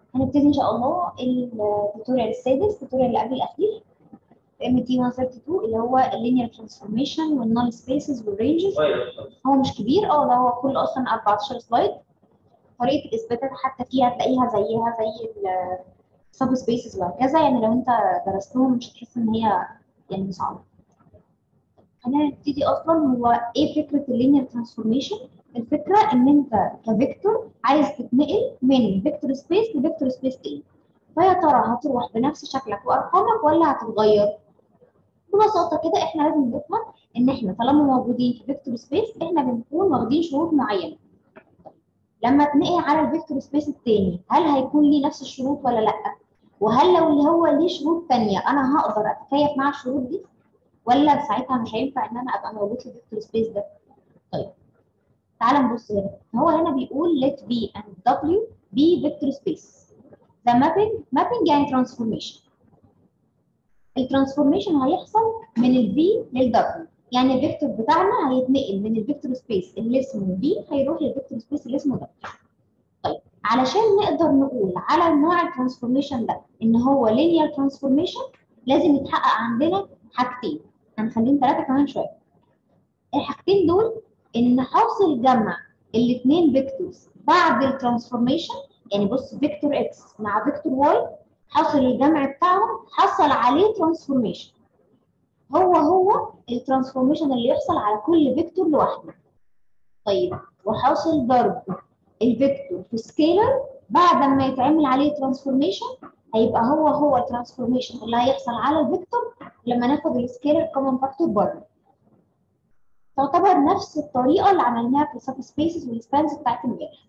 هنبتدي ان شاء الله التوتوريال السادس التوتوريال اللي قبل الاخير ام تي 132 اللي هو اللينير ترانسفورميشن والنون سبيسز والرينجز هو مش كبير اه ده هو كله اصلا 14 سلايد طريقه اثباتها حتى فيها تلاقيها زيها زي السب سبيسز وهكذا يعني لو انت درستهم مش هتحس ان هي يعني صعبه خلينا نبتدي اصلا هو ايه فكره اللينير ترانسفورميشن الفكره ان انت كفيكتور عايز تتنقل من فيكتور سبيس لفيكتور سبيس تاني فيا ترى هتروح بنفس شكلك وارقامك ولا هتتغير ببساطه كده احنا لازم نفهم ان احنا طالما موجودين في فيكتور سبيس احنا بنكون واخدين شروط معينه لما اتنقل على الفيكتور سبيس التاني هل هيكون ليه نفس الشروط ولا لا وهل لو اللي هو ليه شروط تانية انا هقدر اتكيف مع الشروط دي ولا ساعتها مش هينفع ان انا ابقى موجود في الفيكتور سبيس ده طيب تعال نبص هنا هو هنا بيقول let B and W be vector space the mapping mapping يعني transformation الترانسفورميشن هيحصل من البي للدبليو يعني الفيكتور بتاعنا هيتنقل من الفيكتور سبيس اللي اسمه بي هيروح للفيكتور سبيس اللي اسمه دبليو طيب علشان نقدر نقول على نوع الترانسفورميشن ده ان هو لينير ترانسفورميشن لازم يتحقق عندنا حاجتين هنخليهم ثلاثه كمان شويه الحاجتين دول ان حاصل جمع الاثنين فيكتورز بعد الترانسفورميشن يعني بص فيكتور اكس مع فيكتور واي حصل الجمع بتاعهم حصل عليه ترانسفورميشن هو هو الترانسفورميشن اللي يحصل على كل فيكتور لوحده طيب وحاصل ضرب الفيكتور في سكيلر بعد ما يتعمل عليه ترانسفورميشن هيبقى هو هو الترانسفورميشن اللي هيحصل على الفيكتور لما ناخد السكيلر كومن فاكتور بره تعتبر نفس الطريقه اللي عملناها في السب سبيسز والسبانز بتاعت امبارح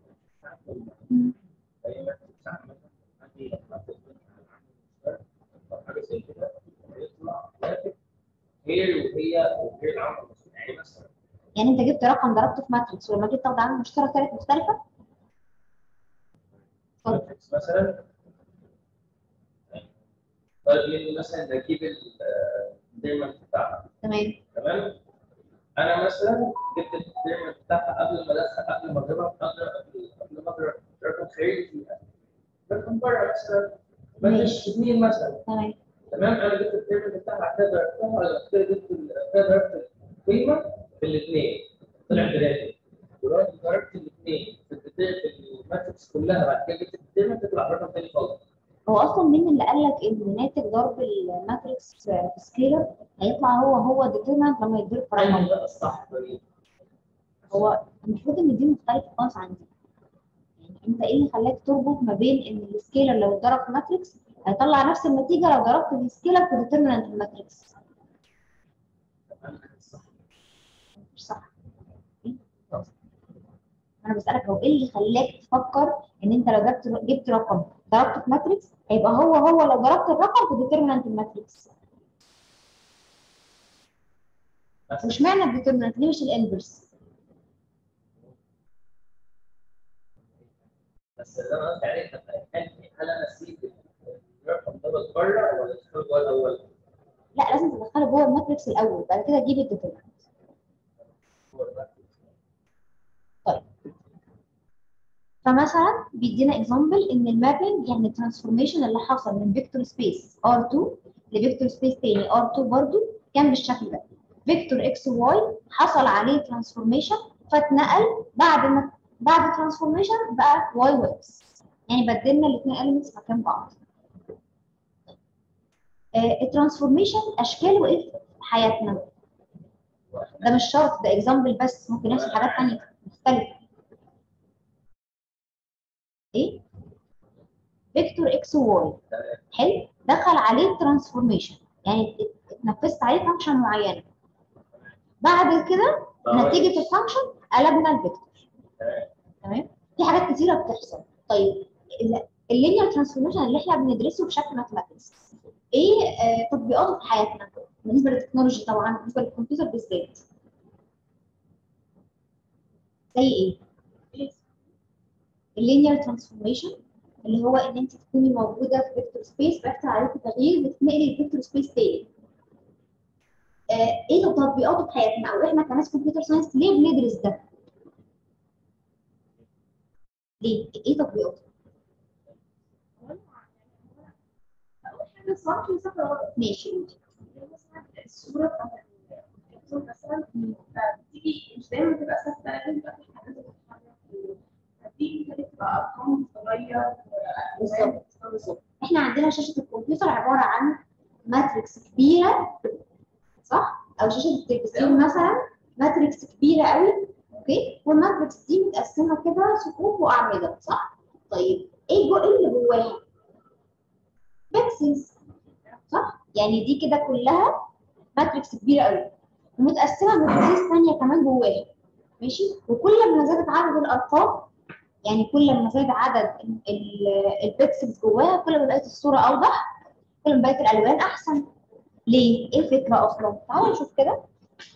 غير وهي وغير العمل يعني مثلا يعني انت جبت رقم ضربته في ماتريكس ولما جيت تاخد عامل مشترك ثالث مختلفه اتفضل ماتريكس مثلا طيب مثلا نجيب الدايموند بتاعها تمام تمام انا مثلا جبت الدايموند بتاعها قبل ما ادخل قبل ما اضربها قبل قبل ما اضرب رقم خارجي فيها رقم بره مثلا مفيش اثنين مثلا تمام تمام انا جبت الدايموند بتاعها كده ضربتها ولا كده جبت كده ضربت القيمه في الاثنين طلع ثلاثه ورحت ضربت الاثنين في البدايه في الماتريكس كلها بعد كده جبت الدايموند تطلع رقم ثاني خالص هو اصلا مين اللي قال لك ان ناتج ضرب الماتريكس في سكيلر هيطلع هو هو ديترمنت لما يتضرب في ايوه رقم ده الصح طيب. هو المفروض ان دي مختلفه خالص عن دي يعني انت ايه اللي خلاك تربط ما بين ان السكيلر لو اتضرب في ماتريكس هيطلع نفس النتيجه لو ضربت السكيلر في ديترمنت الماتريكس تمام كده الصح مش صح إيه؟ خلاص. انا بسالك هو ايه اللي خلاك تفكر ان انت لو جبت جبت رقم ضربته في ماتريكس هيبقى هو هو لو ضربت الرقم في ديترمنت الماتريكس بس مش معنى الديترمنت ليه مش الانفرس بس اللي انا قصدي عليه طب هل هل انا اسيب الرقم دوت بره ولا ادخله جوه الاول؟ لا لازم تدخله جوه الماتريكس الاول بعد كده تجيب الديترمنت جوه الماتريكس. فمثلا بيدينا اكزامبل ان المابنج يعني الترانسفورميشن اللي حصل من فيكتور سبيس R2 لفيكتور سبيس تاني R2 برضو كان بالشكل ده فيكتور اكس واي حصل عليه ترانسفورميشن فاتنقل بعد ما بعد ترانسفورميشن بقى واي واكس يعني بدلنا الاثنين elements مكان بعض آه، الترانسفورميشن اشكاله ايه في حياتنا ده مش شرط ده اكزامبل بس ممكن يحصل حاجات ثانيه مختلفه ايه فيكتور اكس وواي حلو دخل عليه ترانسفورميشن يعني ات- اتنفذت عليه فانكشن معينه بعد كده نتيجه الفانكشن قلبنا الفيكتور تمام في حاجات كتيره بتحصل طيب اللينير ترانسفورميشن اللي احنا بندرسه بشكل ماثيماتكس ايه آه تطبيقاته في حياتنا بالنسبه للتكنولوجي طبعا بالنسبه للكمبيوتر بالذات زي ايه اللينير ترانسفورميشن اللي هو ان انت تكوني موجوده في فيكتور سبيس بيحصل عليكي تغيير بتتنقلي لفيكتور سبيس تاني آه ايه تطبيقاته في حياتنا او احنا كناس كمبيوتر ساينس ليه بندرس ده ليه ايه تطبيقاته حاجه صح مش مسافه غلط ماشي يعني مثلا الصوره بتاعت الكرتون مثلا بتيجي مش دايما بتبقى ثابته لازم تبقى في حاجات بتتحرك فدي كانت بتبقى ارقام صغيره بالظبط بالظبط احنا عندنا شاشه الكمبيوتر عباره عن ماتريكس كبيره صح او شاشه التلفزيون مثلا ماتريكس كبيره قوي اوكي والماتريكس دي متقسمه كده صفوف واعمده صح طيب ايه جو إيه اللي جواها بيكسلز صح يعني دي كده كلها ماتريكس كبيره قوي ومتقسمه بماتريكس ثانيه كمان جواها ماشي وكل ما زادت عدد الارقام يعني كل ما زاد عدد ال- ال- البيكسلز جواها كل ما بقت الصوره اوضح كل ما بقت الالوان احسن ليه ايه الفكره اصلا تعالوا نشوف كده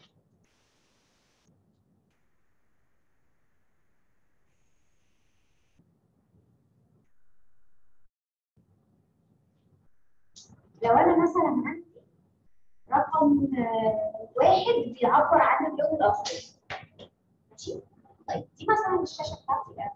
لو انا مثلا عندي رقم آه، واحد بيعبر عن اللون الاخضر ماشي طيب دي مثلا الشاشه بتاعتي الآن.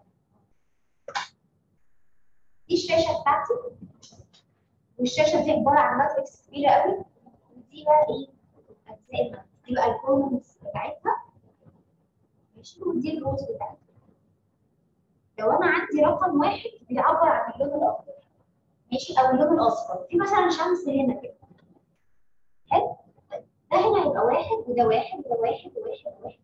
دي الشاشه بتاعتي والشاشه دي عباره عن ماتريكس كبيره قوي ودي بقى ايه اجزاء الماتريكس دي بقى الكولومز بتاعتها ماشي ودي الروز بتاعتها لو انا عندي رقم واحد بيعبر عن اللون الاخضر ماشي او اللون الاصفر في مثلا شمس هنا كده حلو طيب، ده هنا هيبقى واحد وده واحد وده واحد وواحد وواحد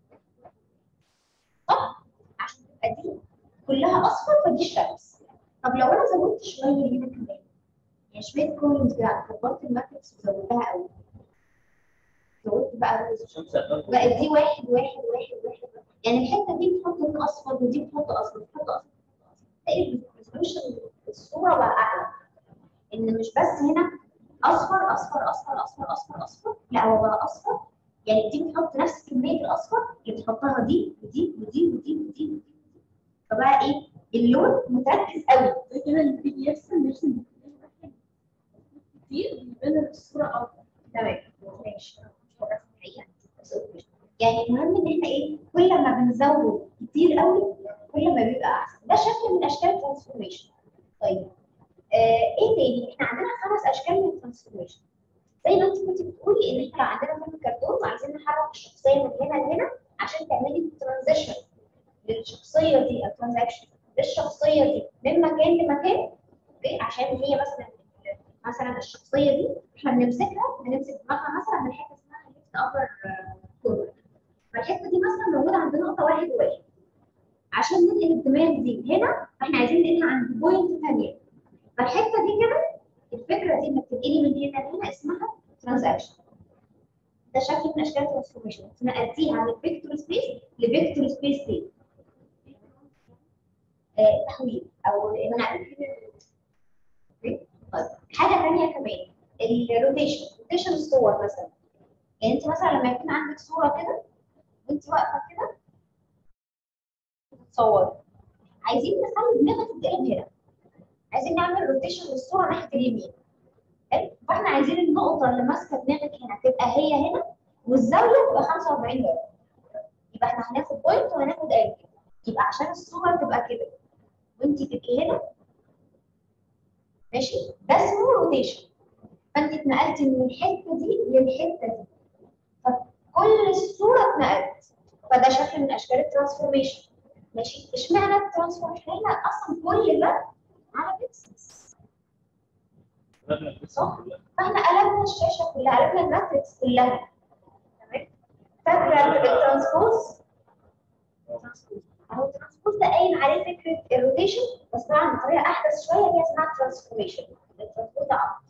صح عشان تبقى دي كلها اصفر فدي الشمس طب لو انا زودت شويه هنا كمان يعني شويه كولومز كده كبرت الماتريكس وزودتها قوي زودت بقى روز الشمس أقل. بقت دي واحد واحد واحد واحد يعني الحته دي بتحط لون اصفر ودي بتحط اصفر بتحط اصفر تلاقي الريزولوشن الصوره بقى اعلى ان مش بس هنا اصفر اصفر اصفر اصفر اصفر اصفر لا هو بقى اصفر يعني دي بتحط نفس كميه الاصفر اللي بتحطها دي ودي ودي ودي ودي ودي فبقى ايه اللون متركز قوي زي كده اللي بيجي يرسم يرسم كتير بين الصوره افضل تمام ماشي مش هو رسم حقيقة، بس أوكي. يعني المهم ان احنا ايه كل ما بنزود كتير قوي كل ما بيبقى احسن ده شكل من اشكال الترانسفورميشن طيب آه ايه تاني احنا عندنا خمس اشكال من الترانسفورميشن زي ما انت كنت بتقولي ان احنا لو عندنا فيلم كرتون وعايزين نحرك الشخصيه من هنا لهنا عشان تعملي الترانزيشن للشخصيه دي الترانزاكشن للشخصيه دي من مكان لمكان اوكي عشان هي مثلا مثلا الشخصيه دي احنا بنمسكها بنمسك دماغها مثلا من حته اسمها ليفت ابر كورنر فالحته دي مثلا موجوده عند نقطه واحد واحد عشان ننقل الدماغ دي هنا فاحنا عايزين ننقلها عند بوينت ثانيه فالحته دي كده الفكره دي انك تنقلي من هنا لهنا اسمها ترانزاكشن ده شكل من اشكال الترانسفورميشن نقلتيها من فيكتور سبيس لفيكتور سبيس تاني آه، تحويل او نقل أوكي؟ طيب حاجه ثانيه كمان الروتيشن روتيشن الصور مثلا يعني انت مثلا لما يكون عندك صوره كده وانت واقفه كده بتصوري عايزين نخلي دماغك تتقلب هنا عايزين نعمل روتيشن للصوره ناحيه اليمين حلو؟ فاحنا عايزين النقطه اللي ماسكه دماغك هنا تبقى هي هنا والزاويه تبقى 45 درجه يبقى احنا هناخد بوينت وهناخد انجل يبقى عشان الصوره تبقى كده وانت تبقي هنا ماشي ده اسمه روتيشن فانت اتنقلتي من الحته دي للحته دي فكل الصوره اتنقلت فده شكل من اشكال الترانسفورميشن ماشي اشمعنى الترانسفورميشن احنا اصلا كل ده على بيكسلز قلبنا القصة صح. كلها. فاحنا قلبنا الشاشه كلها قلبنا الماتريكس كلها تمام فاكره الترانسبوز اهو الترانسبوز ده قايم عليه فكره الروتيشن بس طبعا بطريقه احدث شويه هي اسمها ترانسفورميشن الترانسبوز ده عبط.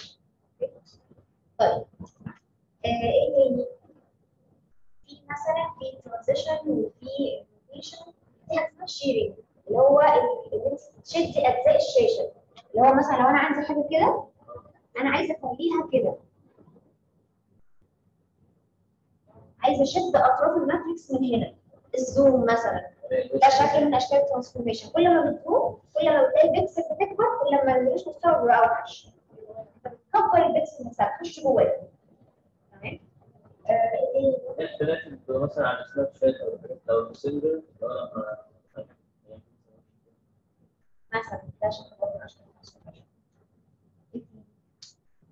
طيب آه، ايه تاني؟ في مثلا في ترانزيشن وفي روتيشن في حاجه اسمها شيرنج اللي هو ال- اللي انت تشدي اجزاء الشاشه اللي هو مثلا لو انا عندي حاجه كده انا عايزه اخليها كده عايزه اشد اطراف الماتريكس من هنا الزوم مثلا ده شكل من اشكال الترانسفورميشن كل ما بتزوم كل ما بتلاقي البيكسل بتكبر كل ما الريش مستوى بيبقى اوحش فبتكبر البيكسل نفسها تخش جواها تمام آه، ايه تاني؟ انت لازم تبقى مثلا على سناب شات او حاجات لو الماسنجر لو انا مثلا ده شكل برضه من اشكال الترانسفورميشن إيه تاني؟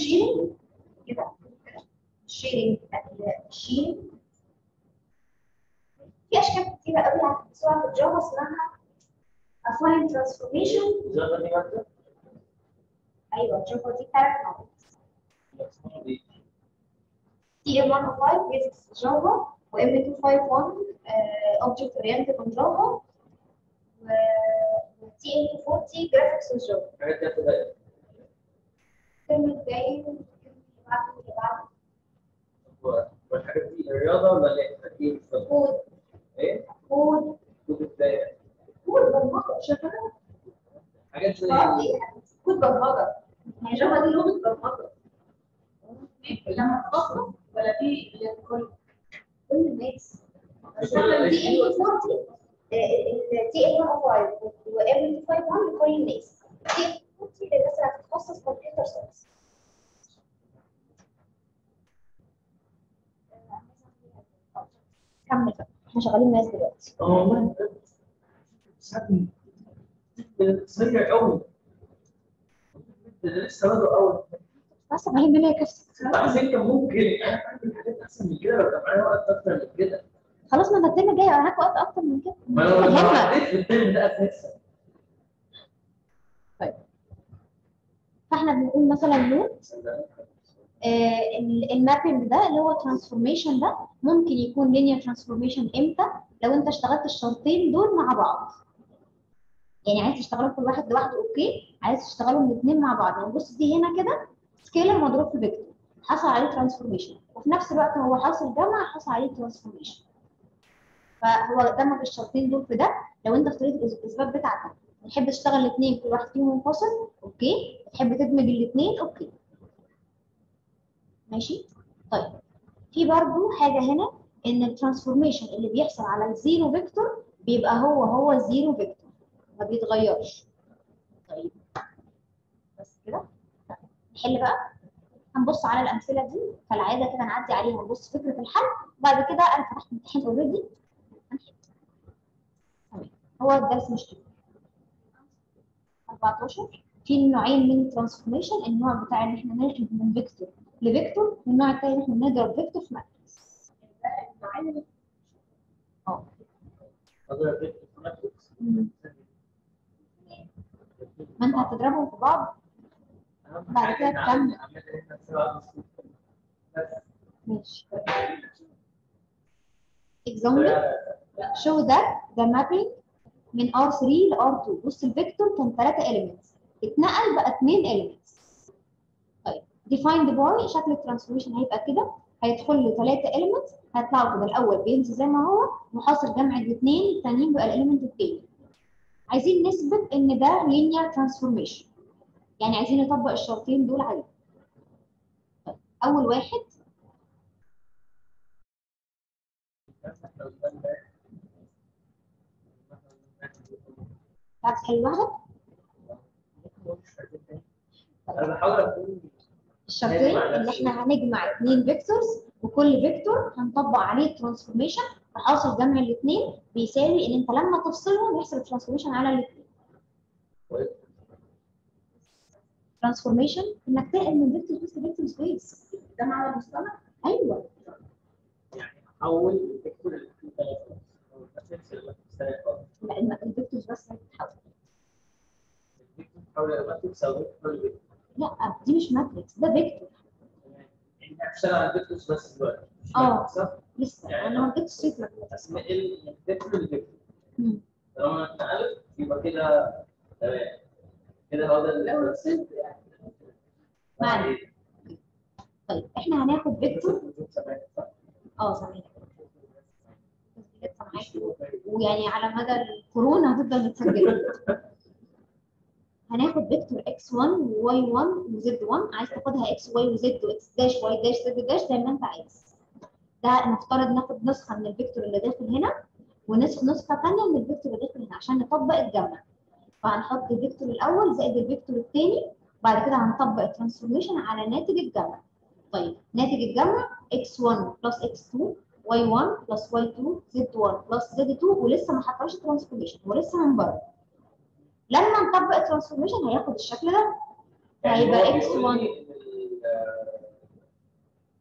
شيرنج كده شيرنج الشيرنج في اشكال كتيره قوي هتدرسوها في الجافا اسمها افاين ترانسفورميشن جافا دي مادة ايوه الجافا دي ثلاث مواد تي ام 105 بيزكس جافا و ام 251 اوبجكت اورينتد اون جافا و تي ام 240 جرافيكس جافا الحاجات دي هتبقى ايه؟ الترم الجاي والترم اللي بعده واللي بعده هو- والحاجات دي الرياضة ولا ايه؟ اكيد كود ايه؟ كود كود ازاي؟ كود برمجه شغاله حاجات زي خلاص ايه كود برمجه ما هي جافا دي لغه برمجه لما تخصص ولا دي للكل كل الناس مثلا دي ام 40 تي ام 105 وام 51 لكل الناس تي ام 40 للناس اللي هتتخصص كمبيوتر ساينس كمل بقى احنا شغالين ماس دلوقتي اه والله ساعات سريع قوي ده لسه بادئ اول بس فاهم منها كيف على فكره ممكن انا اعمل حاجات احسن من كده لو كان معايا وقت اكتر من كده خلاص ما ده الترم الجاي معاك وقت اكتر من كده ما لو لو فهمها عديت في الترم ده اساسا فاحنا بنقول مثلا نوت آه، ال- المابنج ده اللي هو ترانسفورميشن ده ممكن يكون لينير ترانسفورميشن امتى لو انت اشتغلت الشرطين دول مع بعض يعني عايز تشتغلهم كل واحد لوحده اوكي عايز تشتغلهم الاثنين مع بعض يعني بص دي هنا كده سكيلر مضروب في فيكتور حصل عليه ترانسفورميشن وفي نفس الوقت هو حاصل جمع حصل عليه ترانسفورميشن فهو دمج الشرطين دول في ده لو انت اخترت الاثبات بتاعتك بتحب تشتغل الاثنين كل واحد فيهم منفصل اوكي تحب تدمج الاثنين اوكي ماشي طيب في برضو حاجه هنا ان الترانسفورميشن اللي بيحصل على الزيرو فيكتور بيبقى هو هو الزيرو فيكتور ما بيتغيرش طيب بس كده طيب، نحل بقى هنبص على الامثله دي كالعاده كده نعدي عليها نبص فكره الحل وبعد كده انا فتحت امتحان اوريدي هنحل تمام هو الدرس مش كده 14 في نوعين من الترانسفورميشن النوع بتاع ان احنا ناخد من فيكتور لفيكتور والنوع الثاني ان احنا نضرب فيكتور في ماتريكس النوعين اه اقدر اديك في ماتريكس مم. ما انت هتضربهم في بعض اهم بعد حاجه كده إن عملنا- تكمل. عملنا إحنا سوا بس. بس. ماشي example show that the mapping من R3 ل R2 بص الفيكتور كان 3 elements اتنقل بقى 2 elements طيب defined by شكل الترانسفورميشن هيبقى كده هيدخل له 3 elements هيطلعوا كده الاول بينزل زي ما هو محاصر جمع الاثنين الثانيين بقى الاليمنت الثاني عايزين نثبت ان ده linear transformation يعني عايزين نطبق الشرطين دول عليه طيب اول واحد تعرف تحل لوحدك انا بحاول اكون الشرطين هنجمع اللي نفسه. احنا هنجمع اثنين فيكتورز وكل فيكتور هنطبق عليه ترانسفورميشن فحاصل جمع الاثنين بيساوي ان انت لما تفصلهم يحصل ترانسفورميشن على الاثنين ترانسفورميشن انك تنقل من فيكتور بس لفيكتور سبيس ده معنى المصطلح ايوه يعني احول الفيكتور اللي فيه ثلاثة او الماتريكس اللي فيه ثلاثة لان الفيكتورز بس اللي بتتحول الفيكتور تحول الى ماتريكس او فيكتور لفيكتور لا دي مش ماتريكس ده فيكتور يعني هشتغل على الفيكتورز بس دلوقتي مش اه. ماتريكس، صح؟ لسه يعني انا ما جبتش سيت ماتريكس اسنقل من فيكتور لفيكتور مم. طالما اتنقلت يبقى كده تمام كده هو ده اللي لو وصلت يعني معنى. طيب احنا هناخد فيكتور اه سامعين ويعني على مدى الكورونا هتفضل متسجله هناخد فيكتور x1 وy1 وz1 عايز تاخدها x y وz واكس داش y داش z داش زي ما انت عايز ده نفترض ناخد نسخه من الفيكتور اللي داخل هنا ونسخ نسخه ثانيه من الفيكتور اللي داخل هنا عشان نطبق الجمع فهنحط الفيكتور الاول زائد الفيكتور الثاني بعد كده هنطبق الترانسفورميشن على ناتج الجمع طيب ناتج الجمع x1 بلس x2 y1 بلس y2 z1 بلس z2 ولسه ما حطوش ترانسفورميشن ولسه من بره لما نطبق الترانسفورميشن هياخد الشكل ده هيبقى x1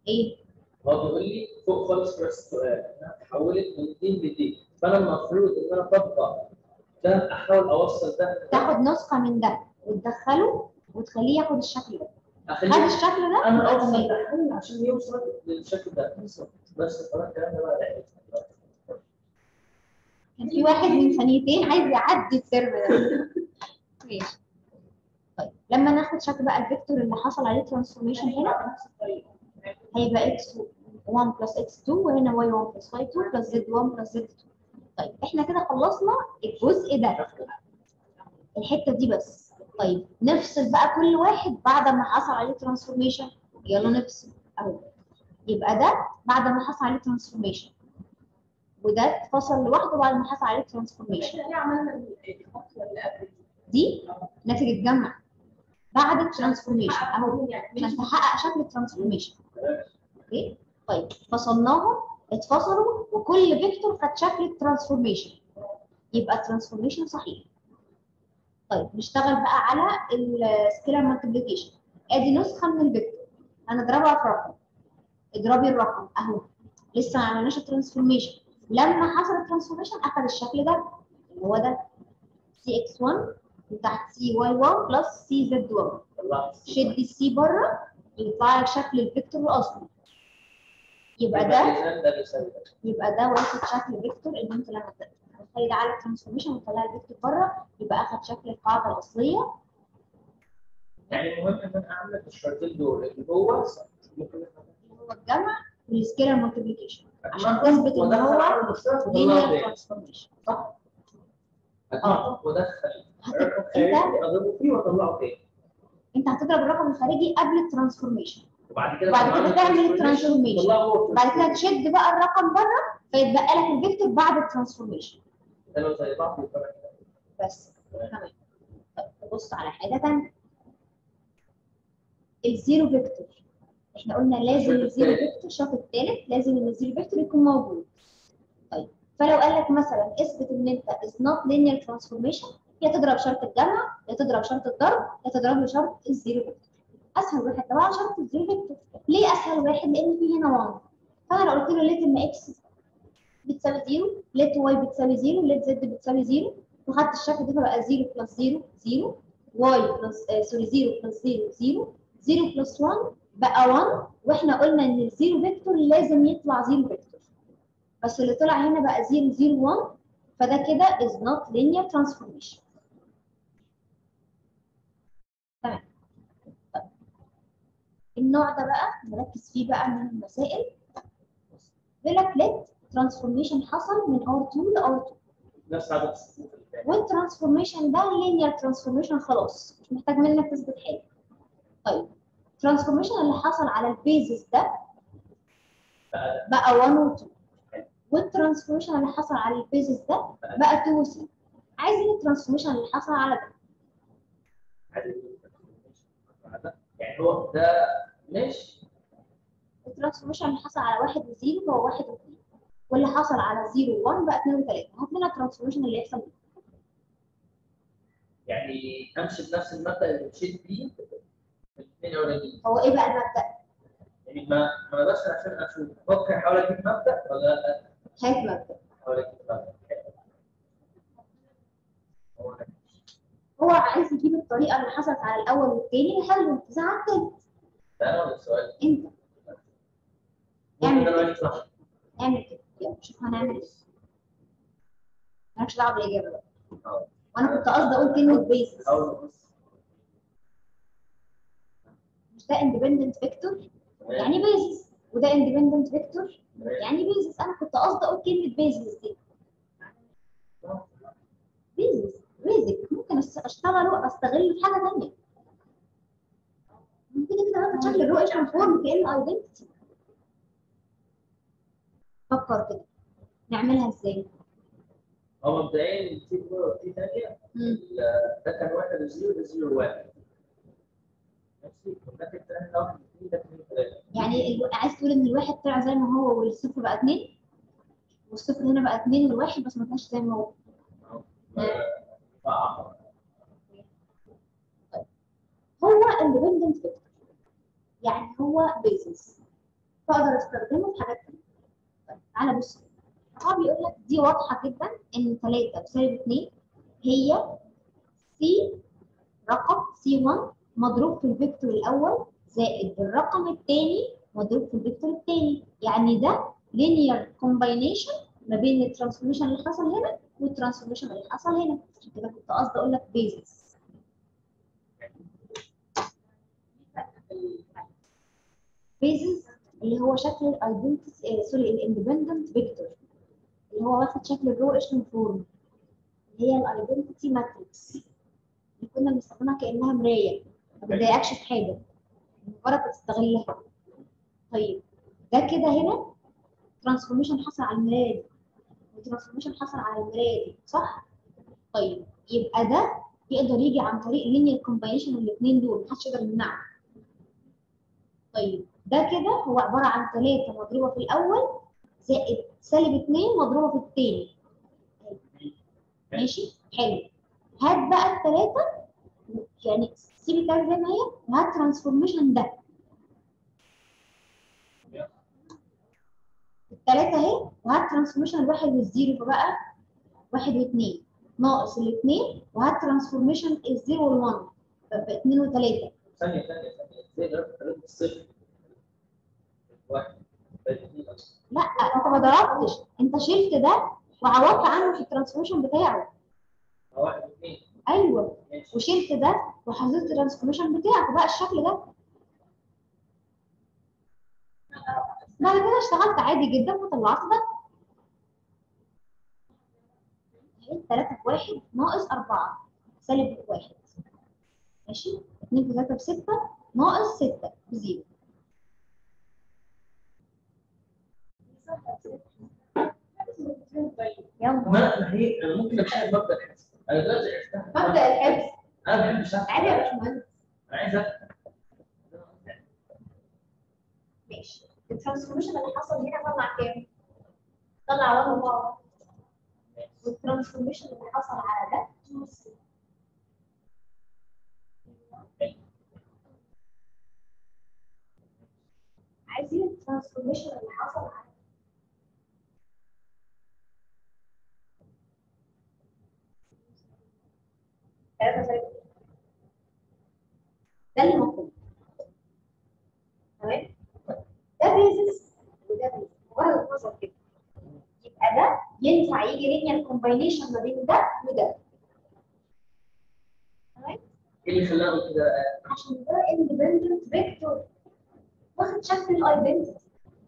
ايه هو بيقول لي فوق خالص في السؤال انها اتحولت من دي لدي فانا المفروض ان انا اطبق ده احاول اوصل ده تاخد نسخه من ده وتدخله وتخليه ياخد الشكل ده خد اخليه الشكل ده انا يبقى اوصل تمام. ده حل عشان يوصل للشكل ده بس خلاص الكلام ده بقى لا كان في واحد من ثانيتين عايز يعدي السيرف ده ماشي طيب لما ناخد شكل بقى الفيكتور اللي حصل عليه ترانسفورميشن هنا نفس الطريقه هيبقى x 1 بلس x 2 وهنا y 1 بلس y 2 بلس z 1 بلس z 2 طيب احنا كده خلصنا الجزء ده الحته دي بس طيب نفصل بقى كل واحد بعد ما حصل عليه ترانسفورميشن يلا نفصل اهو يبقى ده بعد ما حصل عليه ترانسفورميشن وده اتفصل لوحده بعد ما حصل عليه ترانسفورميشن احنا ليه عملنا الخطوه اللي قبل دي ناتج الجمع بعد الترانسفورميشن اهو دي يعني عشان تحقق شكل الترانسفورميشن اوكي طيب فصلناهم اتفصلوا وكل فيكتور خد شكل الترانسفورميشن يبقى الترانسفورميشن صحيح طيب نشتغل بقى على السكيلر مالتيبليكيشن ادي نسخه من الفيكتور هنضربها في رقم اضربي الرقم اهو لسه ما عملناش الترانسفورميشن لما حصل الترانسفورميشن اخذ الشكل ده اللي هو ده سي اكس 1 تحت سي واي 1 بلس سي زد 1 طلعت شد السي بره يطلع لك شكل الفيكتور الاصلي يبقى ده إذن ده بيساوي ده يبقى ده واخد شكل فيكتور ان انت لما تخلي ده على الترانسفورميشن وتطلع الفيكتور بره يبقى اخد شكل القاعده الاصليه يعني المهم ان انا اعمل الشرطين دول اللي هو ممكن اللي هو الجمع والسكيلر مالتيبليكيشن عشان أجمعهم تثبت ان وأدخل هو عامل مشترك وأطلعه لينير تاني. ترانسفورميشن صح؟ أجمعهم وادخل هت- رقم انت خارجي اضربه فيه واطلعه تاني انت هتضرب الرقم الخارجي قبل الترانسفورميشن وبعد كده وبعد طلعنا كده تعمل الترانسفورميشن، الترانسفورميشن. طلعه هو بعد كده الترانسفورميشن. تشد بقى الرقم بره فيتبقى لك الفيكتور بعد الترانسفورميشن ده لو زي بعض يبقى كده. بس تمام طيب نبص على حاجه ثانيه الزيرو فيكتور احنا قلنا لازم الشرط الزيرو التالت. فيكتور الشرط الثالث لازم ان الزيرو فيكتور يكون موجود طيب فلو قال لك مثلا اثبت ان انت is not linear transformation يا تضرب شرط الجمع يا تضرب شرط الضرب يا تضرب له شرط الزيرو فيكتور اسهل واحد طبعا شرط الزيرو فيكتور ليه اسهل واحد لان في هنا 1 فانا لو قلت له ليت ان اكس بتساوي 0 ليت واي بتساوي 0 ليت زد بتساوي 0 وخدت الشكل ده فبقى 0 بلس 0 0 واي بلس آه سوري 0 بلس 0 0 0 بلس 1 بقى 1 واحنا قلنا ان الزيرو فيكتور لازم يطلع زيرو فيكتور بس اللي طلع هنا بقى 0 0 1 فده كده is not linear transformation تمام طيب. النوع ده بقى نركز فيه بقى من المسائل بيقول لك let transformation حصل من R2 ل R2 نفس عدد الصفوف اللي فاتت. والترانسفورميشن ده linear transformation خلاص مش محتاج منك تثبت حاجه طيب الترانسفورميشن اللي حصل على البيزس ده بقى بقى 1 و 2 والترانسفورميشن اللي حصل على البيزس ده بقى 2 و 3 عايزين الترانسفورميشن اللي حصل على ده عدد الصفوف. يعني هو ده ماشي الترانسفورميشن اللي حصل على 1 و 0 هو 1 و 2 واللي حصل على 0 و 1 بقى 2 و 3 هات لنا الترانسفورميشن اللي يحصل ده. يعني امشي بنفس المبدا اللي مشيت بيه في الاثنين الاولانيين هو ايه بقى المبدا؟ يعني ما ما اقدرش عشان اشوف ممكن احاول اجيب مبدا ولا لا هات مبدا احاول اجيب مبدا هو ده. هو عايز يجيب الطريقه اللي حصلت على الاول والثاني لحل النزاع الثالث ده انا ولا السؤال انت ممكن اعمل انا كده واجي صح اعمل كده يلا شوف هنعمل ايه مالكش دعوه بالاجابه بقى اه. وانا كنت قصدي اقول كلمه بيزس حاول نبص مش ده اندبندنت فيكتور تمام. يعني بيزس وده اندبندنت فيكتور تمام. يعني بيزس انا كنت قصدي اقول كلمه بيزس دي بيزس بيزك ممكن أس- اشتغله استغله في حاجه ثانيه كده كده واخد شكل الرؤيه كونفورم كانه ايدنتيتي فكر كده نعملها ازاي؟ هو مبدئيا في كوره وفي ثانيه مم. ده كان واحد وزيرو ده زيرو واحد ماشي وده كان ثاني ده واحد اثنين ده اثنين ثلاثه يعني ال- عايز تقول ان الواحد طلع زي ما هو والصفر بقى اتنين والصفر هنا بقى اتنين والواحد بس ما كانش زي ما هو فأعرف. هو independent فيكتور يعني هو بيزس فاقدر استخدمه في حاجات تانية طيب تعالى بص هو بيقول لك دي واضحه جدا ان 3 بسالب 2 هي سي رقم سي 1 مضروب في الفيكتور الاول زائد الرقم الثاني مضروب في الفيكتور الثاني يعني ده linear combination ما بين الترانسفورميشن اللي حصل هنا والترانسفورميشن اللي حصل هنا عشان كده كنت قصدي اقول لك بيزكس بيزز اللي هو شكل الايدنتي سوري الاندبندنت فيكتور اللي هو واخد شكل الرو اشن فورم اللي هي الايدنتي ماتريكس اللي كنا بنستخدمها كانها مرايه ما بتضايقكش في حاجه مجرد بتستغلها طيب ده كده هنا ترانسفورميشن حصل على المرايه دي وترانسفورميشن حصل على المرايه دي صح؟ طيب يبقى ده يقدر يجي عن طريق لينير كومباينيشن الاثنين دول محدش يقدر يمنعه طيب ده كده هو عباره عن 3 مضروبه في الاول زائد سالب 2 مضروبه في الثاني ماشي حلو هات بقى الثلاثه يعني سيب الثلاثه زي ما هي وهات ترانسفورميشن ده الثلاثه اهي وهات ترانسفورميشن الواحد والزيرو فبقى واحد واثنين ناقص الاثنين وهات ترانسفورميشن الزيرو والوان فبقى اثنين وثلاثه ثانية ثانية ثانية ازاي ضربت ثلاثة بالصفر؟ واحد بقت اتنين أصلا. لا انت ما ضربتش انت شلت ده وعوضت عنه في الترانسفورميشن بتاعه أو واحد واثنين ايوه ماشي وشلت ده وحطيت الترانسفورميشن بتاعك وبقى الشكل ده بعد كده اشتغلت عادي جدا وطلعت ده اهي 3 في 1 ناقص 4 سالب واحد ماشي 2 في 3 ب 6 ناقص 6 بزيرو يلا ما ما هي أنا ممكن أشتغل مبدأ الحفظ أنا دلوقتي عرفتها مبدأ الحفظ أنا بحب الشرح عادي يا باشمهندس أنا عايز أفهم ماشي الترانسفورميشن اللي حصل هنا طلع كام؟ طلع 1 و والترانسفورميشن اللي حصل على ده 2 عايزين الترانسفورميشن اللي حصل على ثلاثة سالب ده اللي مطلوب تمام ده بيزس وده بيزس مجرد نظر كده يبقى ده ينفع يجي لينير كومباينيشن ما بين ده وده تمام إيه اللي خلاني أقول كده؟ عشان ده اندبندنت فيكتور واخد شكل الايدنتي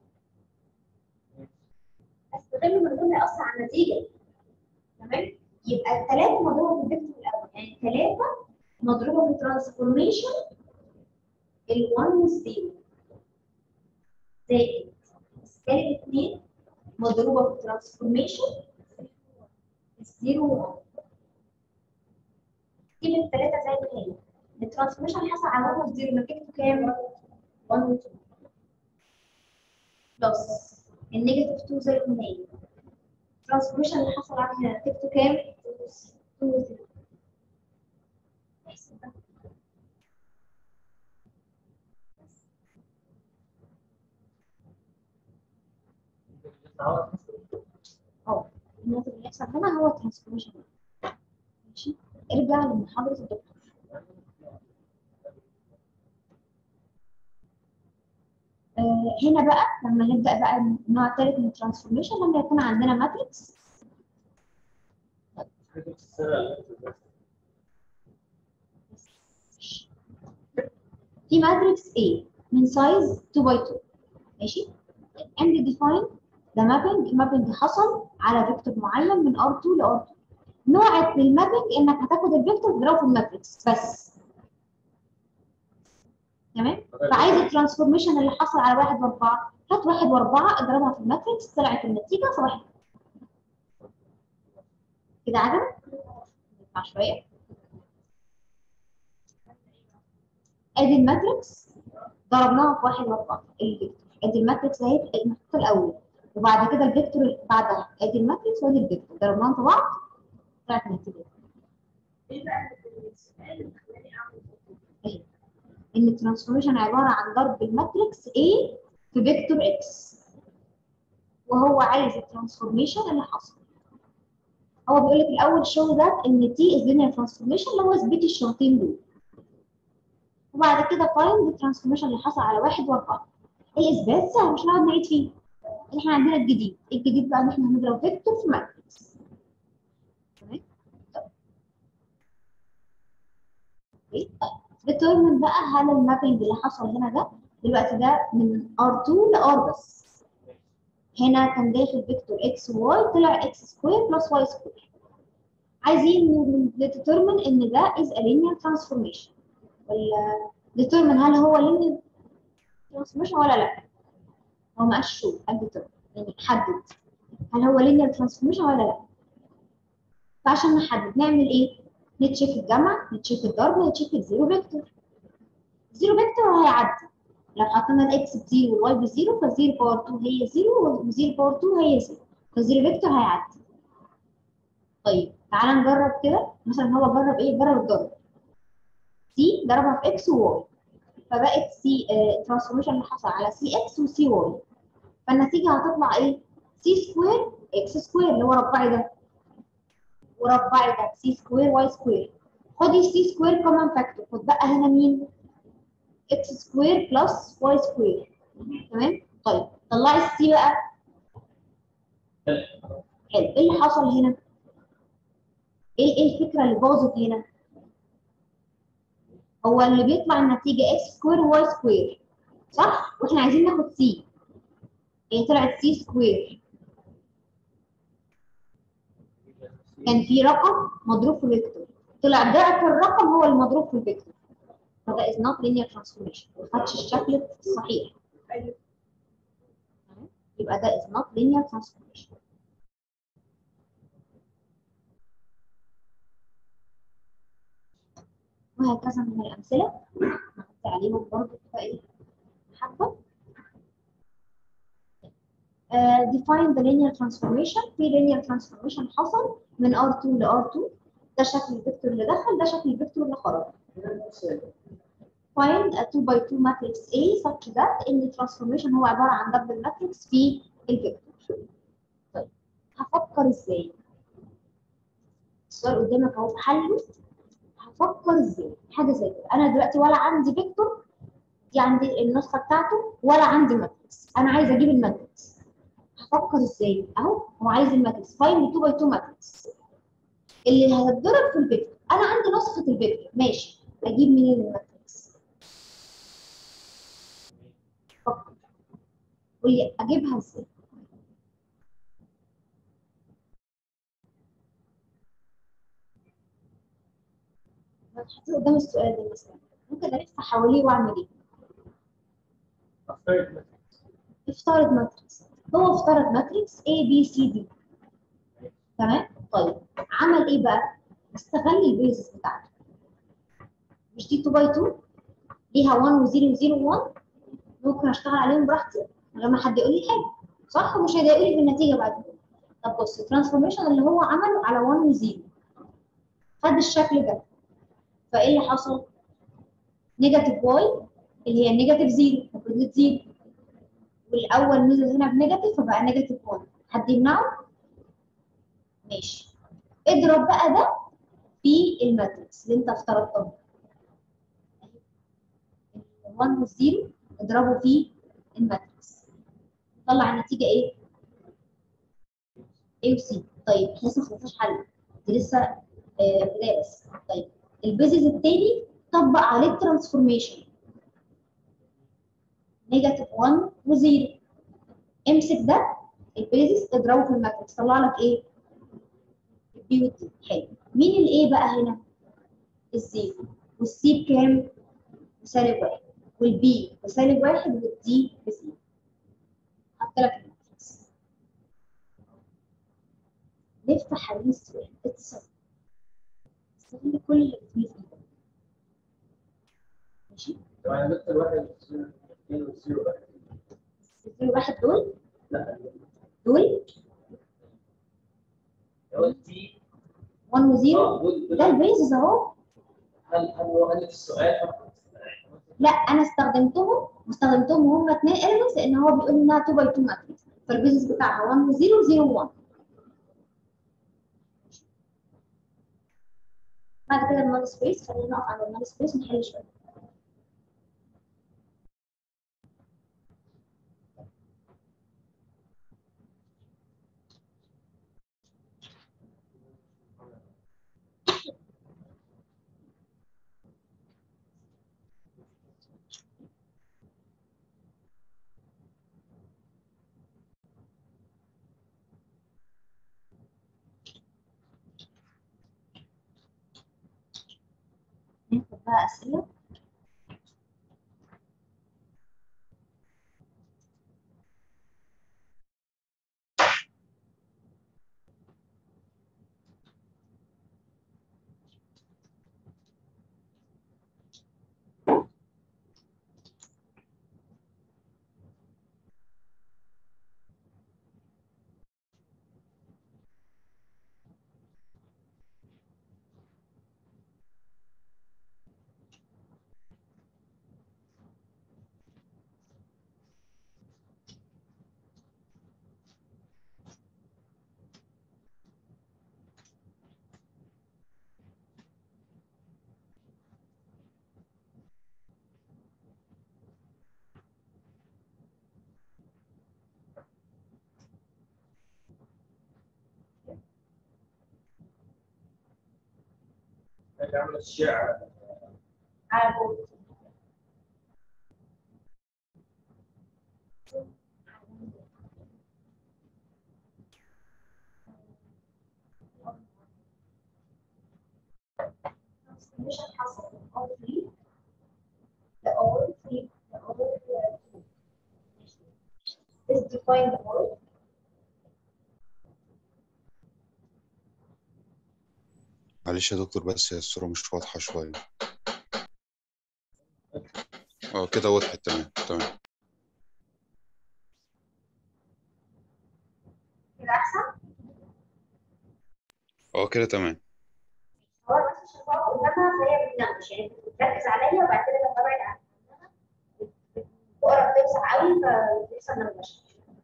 استغله من غير ما ياثر على النتيجه تمام يبقى الثلاثه مضروبه في الفيكتور الاول يعني الثلاثه مضروبه في الترانسفورميشن ال1 والزيرو زائد سالب 2 مضروبه في الترانسفورميشن الزيرو 1 سيب الثلاثه زي ما هي الترانسفورميشن حصل على 1 والزيرو نتيجته كام؟ 1 و 2 بلس النيجاتيف 2 زي ما هي الترانسفورميشن اللي حصل عليها نتيجته كام؟ 2 و 0 احسن بقى. اه الناتج اللي يحصل هنا هو الترانسفورميشن ماشي ارجع لمحاضرة الدكتور آه هنا بقى لما نبدأ بقى النوع الثالث من الترانسفورميشن لما يكون عندنا ماتريكس في ماتريكس A من سايز 2 باي 2 ماشي and define ده مابنج المابنج حصل على فيكتور معين من R2 ل R2 نوعك للمابنج انك هتاخد الفيكتور تضربه في الماتريكس بس تمام فعايز الترانسفورميشن اللي حصل على واحد واربعه هات واحد واربعه اضربها في الماتريكس طلعت النتيجه صباح الفل. كده عدم نطلع شويه ادي الماتريكس ضربناها في واحد واربعه الفيكتور ادي الماتريكس اهي المحطوطه الاول وبعد كده الفيكتور اللي بعدها ادي الماتريكس وادي الفيكتور ضربناهم في بعض طلعت النتيجه ايه بقى السؤال اللي خلاني اعمل كده؟ اهي ان الترانسفورميشن عباره عن ضرب الماتريكس A في فيكتور اكس وهو عايز الترانسفورميشن اللي حصل هو بيقول لك الاول شو ذات ان تي از لينير ترانسفورميشن اللي هو اثبتي الشرطين دول وبعد كده فايند الترانسفورميشن اللي حصل على واحد واربعه الاثبات سهل مش هنقعد نعيد فيه احنا عندنا الجديد الجديد بقى ان احنا هنضرب فيكتور في ماتريكس تمام طيب ديترمن بقى هل المابنج اللي حصل هنا ده دلوقتي ده من R2 ل R بس هنا كان داخل فيكتور x وy طلع x سكوير بلس y سكوير عايزين ديترمن ان ده is a linear transformation ولا determine هل هو linear transformation ولا لا هو ما قالش شو قال determine يعني حدد هل هو linear transformation ولا لا فعشان نحدد نعمل ايه نتشيك الجمع نتشيك الضرب نتشيك الزيرو فيكتور الزيرو فيكتور هيعدي لو حطينا الاكس بزيرو والواي بزيرو فالزيرو باور 2 هي زيرو والزيرو باور 2 هي زيرو فالزيرو فيكتور هيعدي طيب تعالى نجرب كده مثلا هو جرب ايه جرب الضرب سي ضربها في اكس وواي فبقت سي الترانسفورميشن اللي حصل على سي اكس وسي واي فالنتيجه هتطلع ايه سي سكوير اكس سكوير اللي هو ربعي ده وربعي ده سي سكوير واي سكوير خدي سي سكوير كومن فاكتور خد بقى هنا مين اكس سكوير بلس واي سكوير تمام طيب طلعي السي بقى حلو ايه اللي حصل هنا ايه ايه الفكره اللي باظت هنا هو اللي بيطلع النتيجه اكس سكوير واي سكوير صح واحنا عايزين ناخد سي هي طلعت سي سكوير كان في رقم مضروب في فيكتور طلع ضعف الرقم هو المضروب في الفيكتور فده is not linear transformation ما خدش الشكل الصحيح يبقى ده is not linear transformation وهكذا من الأمثلة نحط عليهم برضه كده إيه حبة Uh, define the linear transformation في linear transformation حصل من R2 ل R2 ده شكل الفيكتور اللي دخل ده شكل الفيكتور اللي خرج find a 2 by 2 matrix A such that ان transformation هو عبارة عن دبل ماتريكس في الفيكتور طيب هفكر ازاي السؤال قدامك اهو حله هفكر ازاي حاجه زي كده انا دلوقتي ولا عندي فيكتور دي عندي النسخه بتاعته ولا عندي ماتريكس انا عايزه اجيب الماتريكس هفكر ازاي اهو هو عايز الماتريكس فايند 2 باي 2 ماتريكس اللي هتضرب في الفيكتور انا عندي نسخه الفيكتور ماشي اجيب منين الماتريكس فكر قول لي اجيبها ازاي لو اتحطيت قدام السؤال ده مثلا ممكن الف حواليه واعمل ايه افترض افترض ماتريكس هو افترض ماتريكس A B C D تمام طيب عمل ايه بقى استغل البيزس بتاعته مش دي 2 باي 2 ليها 1 و 0 و 0 و 1 ممكن اشتغل عليهم براحتي من غير ما حد يقول لي حاجه صح ومش هيضايقني في النتيجه بعد كده طب بص الترانسفورميشن اللي هو عمله على 1 و 0 خد الشكل ده فايه اللي حصل نيجاتيف واي اللي هي نيجاتيف 0 المفروض 0 والاول نزل هنا بنيجاتيف فبقى نيجاتيف 1 حد يمنعه ماشي اضرب بقى ده في الماتريكس اللي انت افترضتها 1 وال0 اضربه في الماتريكس طلع النتيجه ايه؟ A و C طيب لسه ما خلصناش حل دي لسه آه، بدايه بس طيب البيزز التاني طبق عليه الترانسفورميشن نيجاتيف 1 و0 امسك ده البيزس اضربه في الماتريكس طلع لك ايه؟ البي والدي حلو مين الايه بقى هنا؟ الزيرو والسي بكام؟ بسالب واحد والبي بسالب واحد والدي بزيرو حط لك الماتريكس نفتح حوالين السؤال اتصل استغل كل اللي فيه ده ماشي؟ طبعا النقطة الواحد اثنين وزيرو واحد الزيرو واحد دول لا دول لو تي 1 و0 اه دول ده البيزس اهو هل هل هو قال في السؤال فقط؟ لا انا استخدمتهم واستخدمتهم وهم اثنين elements لان هو بيقول انها 2 باي 2 ماتريكس فالبيزنس بتاعها 1 و 0 0 1 بعد كده النال سبيس خلينا نقف عند النال سبيس ونحل شويه ناخد بقى اسئله نعمل الشعر على بورد مش هتحصل all three the all three the all two is define the all معلش يا دكتور بس هي الصورة مش واضحة شوية اه كده وضحت تمام تمام كده احسن اه كده تمام هو بس عشان بقى قدامها فهي بتناقش يعني بتركز عليا وبعد كده لما ببعد عنها بقرا بتوسع قوي فبيحصل نرجشه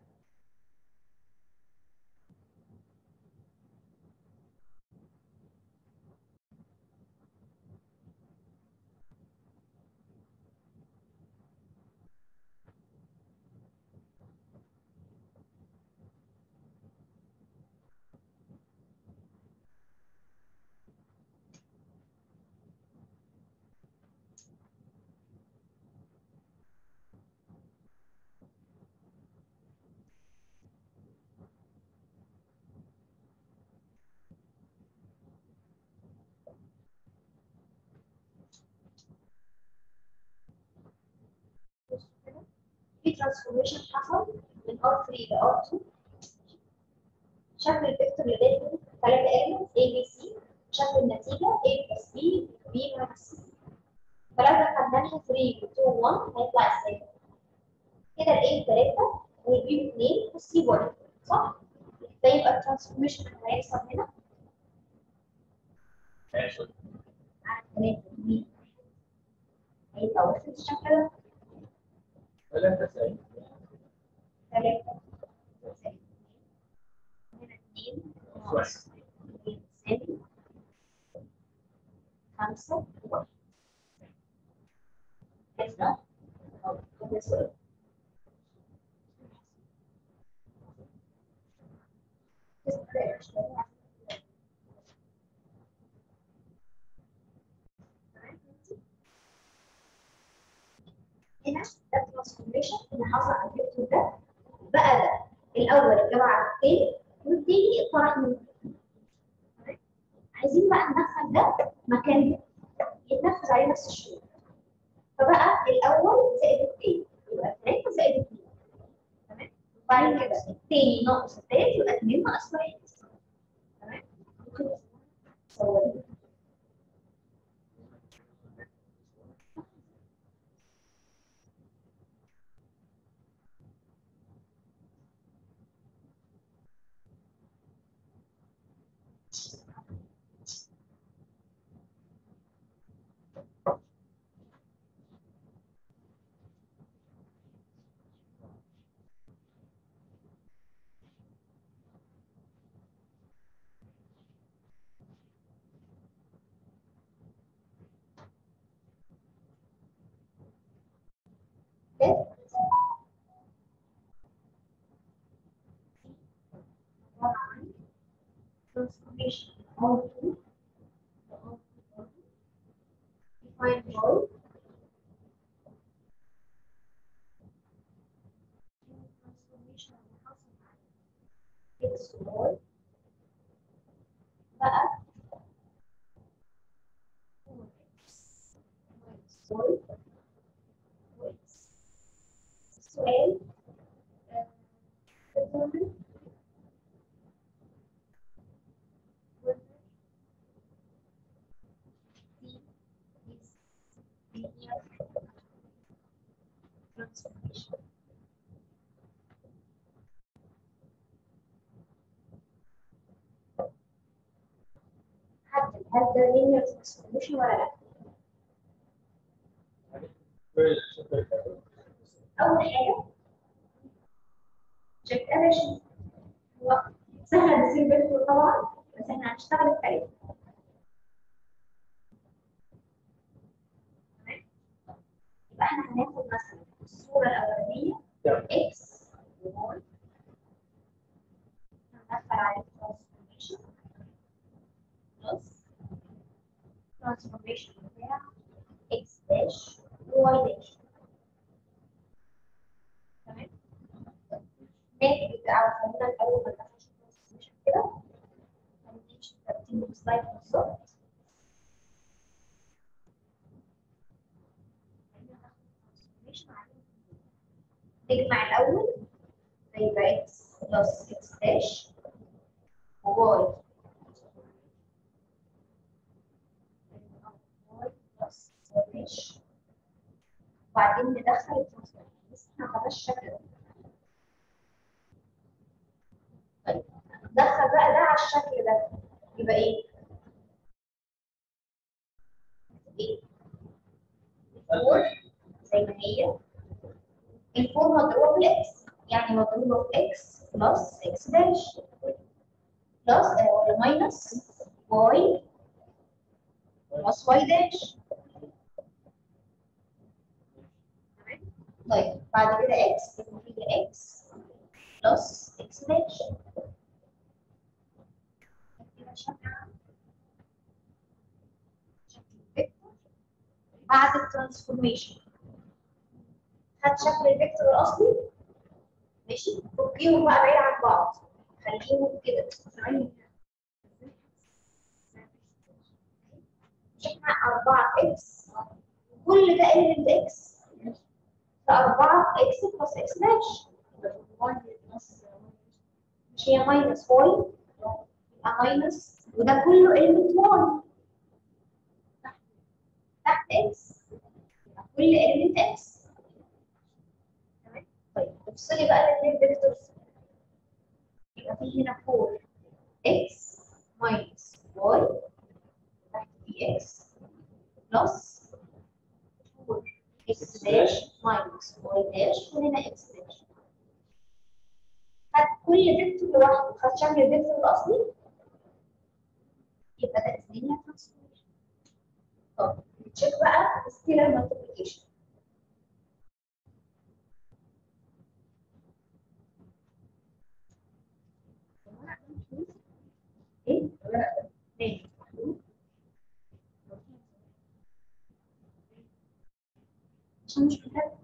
في ترانسفورميشن حصل من R3 ل R2 شكل الفيكتور اللي بينهم ثلاثة elements A B C شكل النتيجة A plus B B minus C فلو دخلناها 3 و 2 و 1 هيطلع ازاي؟ كده ال A 3 وال B 2 وال C 1 صح؟ ده يبقى الترانسفورميشن اللي هيحصل هنا ماشي عارف 3 2 هيبقى واخد الشكل ده ثلاثة سنين ثلاثة هنا اثنين ناقص اثنين يساوي خمسة واحد كده أو كده سؤال هنا ده الترانسفورميشن اللي حصل على الفيكتور ده بقى ده الاول اتجمع على الثاني والتاني اتطرح منه تمام؟ عايزين بقى ندخل ده مكان ده يتنفذ عليه نفس الشروط فبقى الاول زائد الثاني يبقى 3 زائد 2 تمام وبعد كده الثاني ناقص الثالث يبقى 2 ناقص 1 تمام ممكن تصوري transformation onto define role transformation اللي حصل على x y بقى 4x minus y وx السؤال آه، determine whether T is linear transformation. حدد هل ده linear transformation ولا لا؟ أول حاجة شكل أنا شيء هو سهل بيصير فيكتور طبعا بس احنا هنشتغل التالت تمام؟ يبقى احنا هناخد مثلا الصورة الأولانية تمام. x و y هندخل عليه transformation بلس transformation بتاع x dash و y dash تمام؟ نكتب على خلينا الأول ما ندخلش transformation كده هنمشي ترتيب السلايد بالظبط نجمع الأول هيبقى x بلس x داش و y y بلس y داش وبعدين ندخل الترانسفورميشن بس احنا خلاص الشكل ده طيب ندخل بقى ده على الشكل ده يبقى ايه؟ ايه؟ الفور زي ما هي الفور مضروبة في الاكس يعني مضروبة في اكس بلس اكس داش بلس ولا ماينس واي بلس واي داش تمام؟ طيب بعد كده اكس يبقى هي اكس بلس اكس داش كده شكل شكل الفيكتور بعد الترانسفورميشن خد شكل الفيكتور الاصلي ماشي فكيهم بقى بعيد عن بعض خليهم كده مش احنا 4 اكس كل ده element اكس فأربعة اكس بلس اكس داش مش هي ماينس واي يبقى ماينس وده كله element واي تحت اكس يبقى كل element اكس تمام طيب افصلي بقى الاثنين فيكتورز يبقى في هنا 4 اكس ماينس واي تحت في اكس بلس 4 اكس داش ماينس واي داش وهنا اكس داش خد كل فيكتور لوحده خد شكل الفيكتور الاصلي يبقى ده اسمها ترانسفورميشن طب نتشيك بقى سكيلر مالتيبيكيشن ايه؟ تاني عشان مش كتاب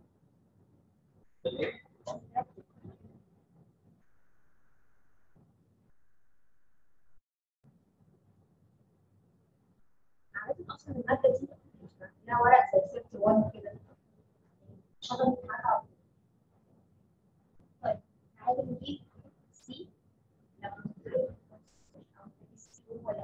عادة اصلا المادة دي لها ورق زي سيفت 1 كده شغل امتحان على طول. طيب تعالى نجيب سي لما نضرب او سي ولا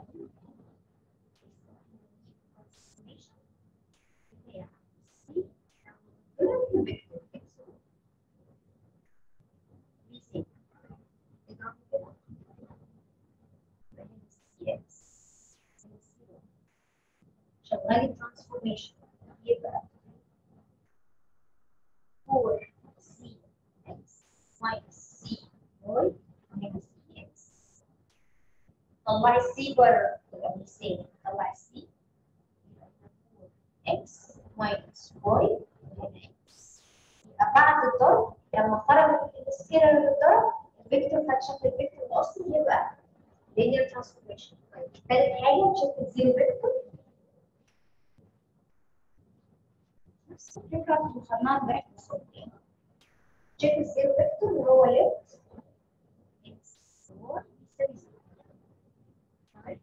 شغال ترانسفورميشن يبقى 4 سي اكس ماينس سي واي ماينس سي اكس طلعي السي بره تبقى مثال طلعي السي اكس ماينس واي هنا اكس يبقى بعد الضرب لما خرجت السكيلر للضرب الفيكتور خد شكل الفيكتور الاصلي يبقى linear transformation طيب ثالث حاجه تشوف الزيرو فيكتور نفس الفكره اللي وصلناها امبارح بالظبط يعني تشيك الزيرو فيكتور اللي هو ليفت اكس هو يساوي زيرو طيب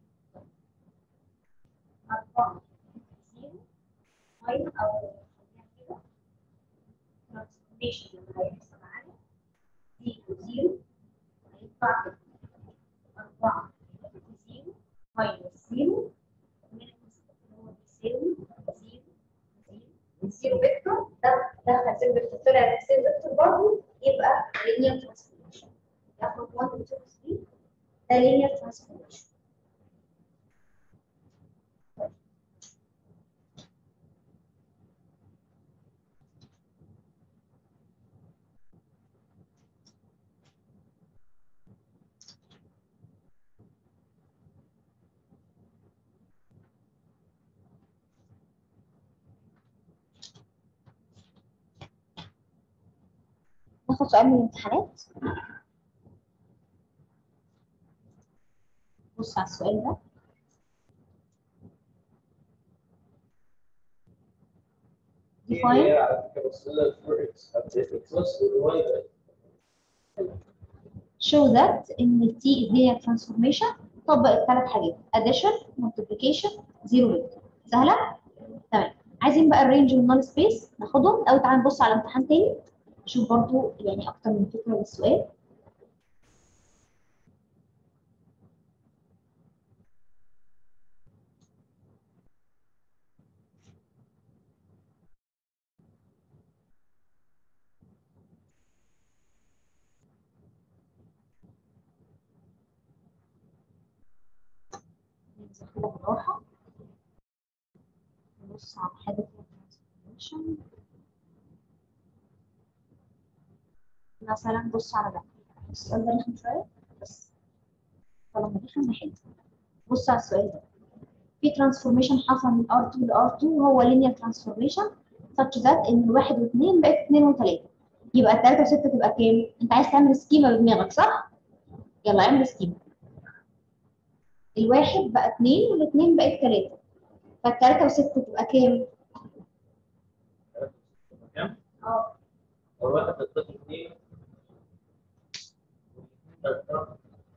أربعة زيرو فاين أو خليها كده ترانسفورميشن اللي هيحصل معانا زيرو زيرو هيطلع كده أربعة زيرو ماينس زيرو ماينس هو بيساوي زيرو زيرو الزيرو فيكتور ده دخل زيرو فيكتور طلع زيرو فيكتور برضه يبقى لينير ترانسفورميشن ياخد 1 2 3 ده لينير ترانسفورميشن ناخد سؤال من الامتحانات بص على السؤال ده define هي على فكره بص لها الفور اكس هتبقى اكس بس والواي بس show that ان ال T is linear transformation طبق الثلاث حاجات addition multiplication zero vector سهلة؟ تمام عايزين بقى الرينج والنال سبيس ناخدهم او تعالى نبص على امتحان تاني نشوف برضو يعني اكتر من فكرة للسؤال ننزل كده بالراحة نبص على حاجة فيها transformation مثلا بص على ده السؤال ده رخم شوية بس طالما رخم نحل بص على السؤال ده في ترانسفورميشن حصل من R2 ل R2 هو linear transformation such that ان الواحد واثنين بقت اثنين وثلاثة يبقى الثلاثة وستة تبقى كام؟ انت عايز تعمل سكيما بدماغك صح؟ يلا اعمل سكيما الواحد بقى اثنين والاثنين بقت ثلاثة فالثلاثة وستة تبقى كام؟ كام؟ اه هو واحد ضد اثنين ثلاثة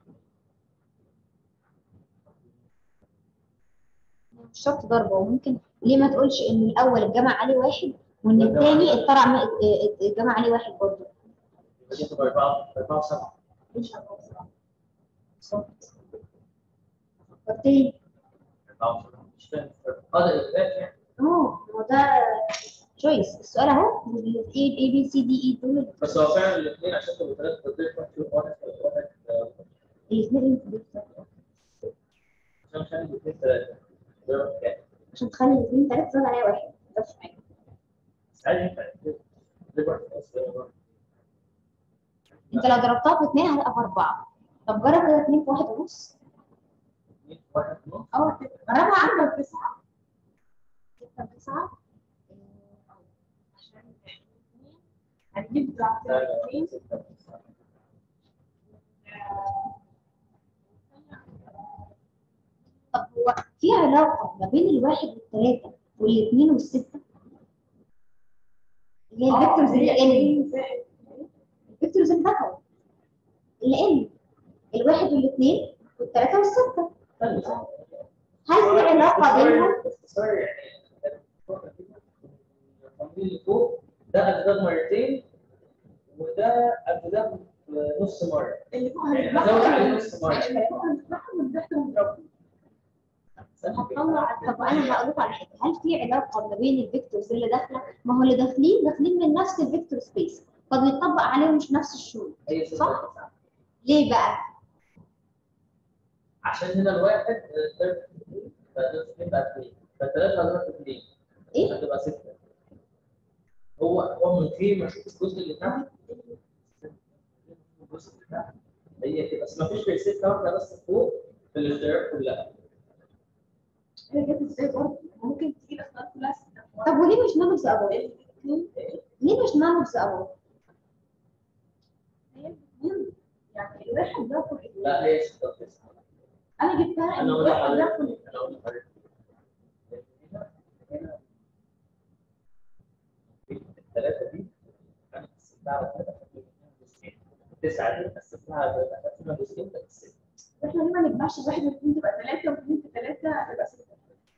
مش شرط ضربة وممكن ليه ما تقولش ان الاول اتجمع عليه واحد وان الثاني اتطرع م- ات- ات- اتجمع عليه واحد برضه يبقى دي تبقى أربعة أربعة وسبعة مش عارفة بصراحة. بالظبط. فكرتني أربعة وسبعة مش فاهم اه ده إثبات يعني اه هو ده تشويس السؤال اهو اي اي بي سي دي اي دول بس هو فعلا الاثنين عشان تبقوا ثلاثة تضيف واحد فيهم واحد واحد آه، الاثنين عشان عشان الاثنين ثلاثة ده كام؟ عشان تخلي الاثنين ثلاثة زاد عليها واحد بس حاجة بس عادي ينفع تضيف واحد بس انت لو ضربتها في اثنين هتبقى باربعة طب جرب كده اثنين في واحد ونص اثنين واحد ونص اه جربها عندك تسعة ستة تسعة عشان هنجيب بتاع لا، لا، اثنين ستة، تسعة. طب هو في علاقة ما بين الواحد والثلاثة والاثنين والستة اللي هي الفيكتورز اللي ان الفيكتورز اللي دخلوا اللي ان الواحد والاثنين والثلاثة والستة ثانية. هل في علاقة بينهم؟ باختصار يعني القانون اللي فوق ده أجداد مرتين وده أجداد نص مرة اللي فوق يعني هزود عليه نص مرة اللي فوق هنفتحهم وتحت هنضربهم هتطلع طب انا هقول لكم على حاجه هل في علاقه ما بين الفيكتورز اللي داخله ما هو اللي داخلين داخلين من نفس الفيكتور سبيس فبيطبق عليهم مش نفس الشروط هي ستة صح. تسعة. ليه بقى؟ عشان هنا الواحد آه، ضرب اثنين فده اثنين بقى اثنين فالثلاثة هضرب اثنين ايه؟ هتبقى ستة هو هو من غير ما اشوف الجزء اللي تحت الجزء اللي تحت هي كده بس ما فيش غير ستة واحدة بس فوق في الاختيارات كلها هي جت ازاي برضه ممكن تيجي الاختيارات كلها ستة طب وليه مش نانوس ابوف؟ ليه مش نانوس ابوف؟ هي الاثنين يعني الواحد ده كل لا هي ستة وتسعة انا جبتها انا اقول الواحد لحضرتك ياخد انا اقول لحضرتك هنا هنا الثلاثه دي انا قسمتها على ثلاثه جزئين التسعه دي قسمتها على ثلاثه قسمتها جزئين ده قسمت احنا ليه ما نجمعش واحد واثنين تبقى ثلاثه واثنين في ثلاثه تبقى سته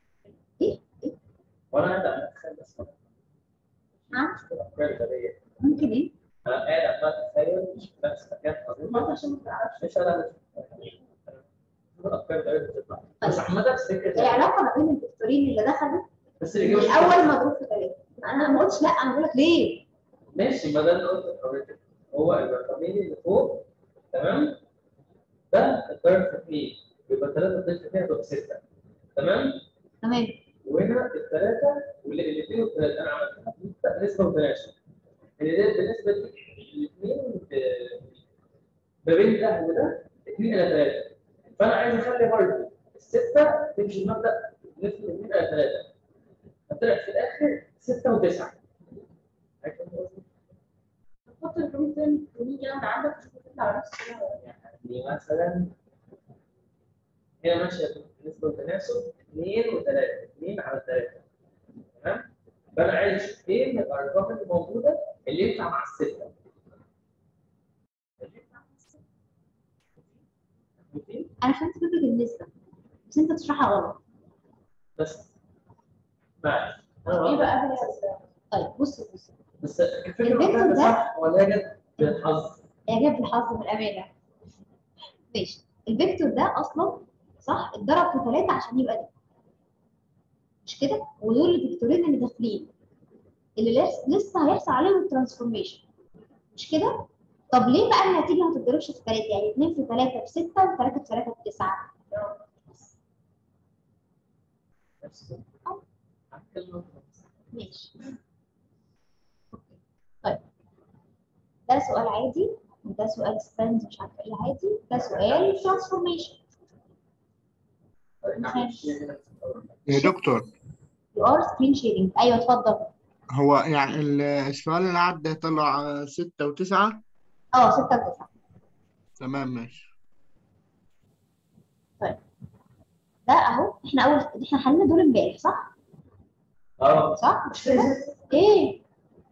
وانا قاعد عمال اتخيل بس نعم. مش الافكار الغبيه ممكن ايه؟ انا قاعد عمال اتخيل مش في نفس مكان ما حضرتك انت عشان ما تعرفش مش انا مش الافكار الغبيه بتطلع بس عامه فكره العلاقه ما بين الفيكتورين اللي دخلوا بس اللي جه الاول مضروب في ثلاثه انا ما قلتش لا انا بقول لك ليه؟ ماشي ما ده اللي قلت لحضرتك هو الرقمين اللي فوق تمام ده الضرب في اثنين يبقى ثلاثة ضرب في اثنين هتبقى ستة تمام تمام وهنا الثلاثة والاثنين والثلاثة أنا عملتها نسبة وتناسب اللي ده بالنسبة للاثنين ما بين ده وده اثنين إلى ثلاثة فأنا عايز أخلي برضه الستة تمشي المبدأ نسبة اثنين إلى ثلاثة فطلع في الآخر ستة وتسعة عارف قصدي؟ حط الرقم الثاني ونيجي من عندك تشوف تطلع نفس الكلام ولا لا. يعني مثلا هنا ماشيه بالنسبه للتناسب 2 و3 2 على 3 تمام فانا عايز اشوف ايه من الارقام اللي موجوده اللي ينفع مع السته اللي ينفع مع الستة. فهمتي؟ انا فهمت فكره النسبه بس انت بتشرحها غلط بس معلش انا ايه غلط. بقى بالنسبه طيب بص بص بس الفكره الفيكتور بتاعتها ده- صح ولا هي جت بالحظ اعجاب بالحظ بالامانه ماشي الفيكتور ده اصلا صح اتضرب في ثلاثه عشان يبقى ده مش كده ودول الفيكتورين اللي داخلين اللي لس- لسه هيحصل عليهم الترانسفورميشن مش كده طب ليه بقى النتيجه ما تتضربش في ثلاثه يعني 2 في 3 بستة و3 في 3 بتسعة نفس هتكلم ماشي طيب ده سؤال عادي وده سؤال سباند مش عارفه ايه عادي ده سؤال ترانسفورميشن يا دكتور يو ار سكرين شيرنج ايوه اتفضل هو يعني ال- السؤال اللي عدى طلع ستة وتسعة اه 6 و9 تمام ماشي ده اهو احنا اول احنا حلينا دول امبارح صح؟ اه صح؟ مش كده؟ ايه؟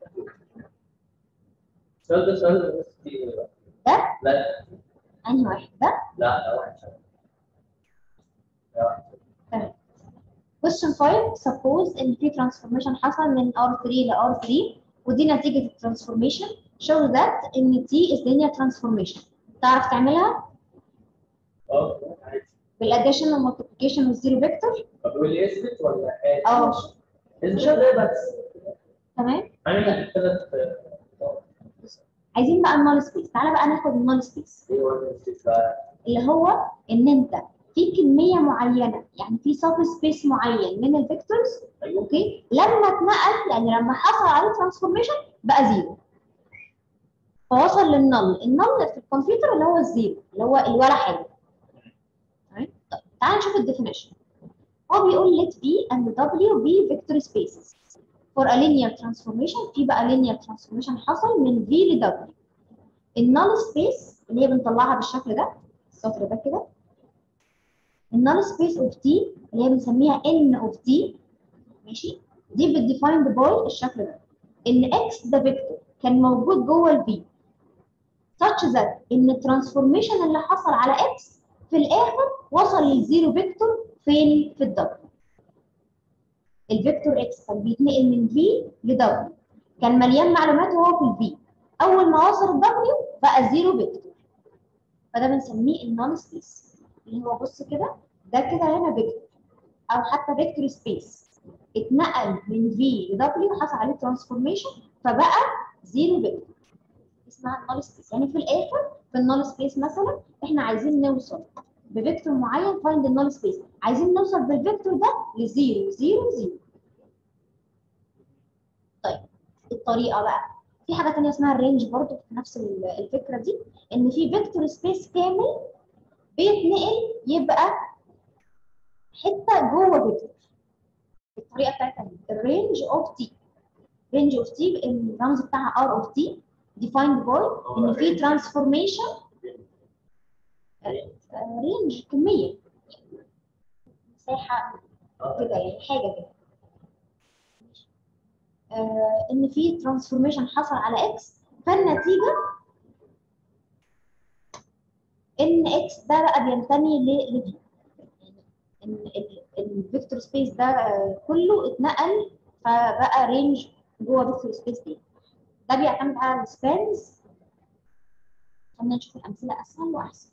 السؤال ده سؤال بس كتير ده؟ لا انهي واحد ده؟ لا لا واحد شغال. لا واحد شغال. question 5 suppose ان في transformation حصل من R3 ل R3 ودي نتيجة الترانسفورميشن show that ان T is linear transformation تعرف تعملها اه عادي بالاديشن والمالتيبيكيشن والزيرو فيكتور طب قول لي اثبت ولا حاجه؟ اه اثبت ده بس تمام عامل الثلاث عايزين بقى النال سبيس تعالى بقى ناخد النال سبيس ايه هو النسيت بقى؟ اللي هو ان انت في كميه معينه يعني في سب سبيس معين من الفيكتورز ايوه اوكي لما اتنقل يعني لما حصل عليه ترانسفورميشن بقى زيرو فوصل للنل النل في الكمبيوتر اللي هو الزيرو اللي هو الولا حاجه تمام طيب تعال نشوف الديفينيشن هو بيقول let b and w be vector spaces for a linear transformation في بقى linear transformation حصل من v ل w النل سبيس اللي هي بنطلعها بالشكل ده السطر ده كده النل سبيس اوف t اللي هي بنسميها n اوف t ماشي دي بتديفايند باي الشكل ده ان x ده فيكتور كان موجود جوه الفي such that ان الترانسفورميشن اللي حصل على x في الاخر وصل للزيرو فيكتور فين في الدبل الفيكتور x كان بيتنقل من v ل w كان مليان معلومات وهو في الفي اول ما وصل الدبليو بقى زيرو فيكتور فده بنسميه النون سبيس اللي هو بص كده ده كده هنا فيكتور او حتى فيكتور سبيس اتنقل من في ل دبليو حصل عليه ترانسفورميشن فبقى زيرو فيكتور اسمها النول سبيس يعني في الاخر في النول سبيس مثلا احنا عايزين نوصل بفيكتور معين فايند النول سبيس عايزين نوصل بالفيكتور ده لزيرو زيرو زيرو طيب الطريقه بقى في حاجه ثانيه اسمها الرينج برضو في نفس ال- الفكره دي ان في فيكتور سبيس كامل بيتنقل يبقى حته جوه فيكتور الطريقه بتاعتها دي الرينج اوف تي رينج اوف تي الرمز بتاعها ار اوف تي defined by ان في ترانسفورميشن رينج كميه مساحه كده يعني حاجه كده آه ان في ترانسفورميشن حصل على اكس فالنتيجه ان اكس ده بقى بينتمي ل لدي يعني ان الفيكتور سبيس ده آه، كله اتنقل فبقى رينج جوه فيكتور سبيس دي ده بيعتمد على السبانز خلينا نشوف الامثله اسهل واحسن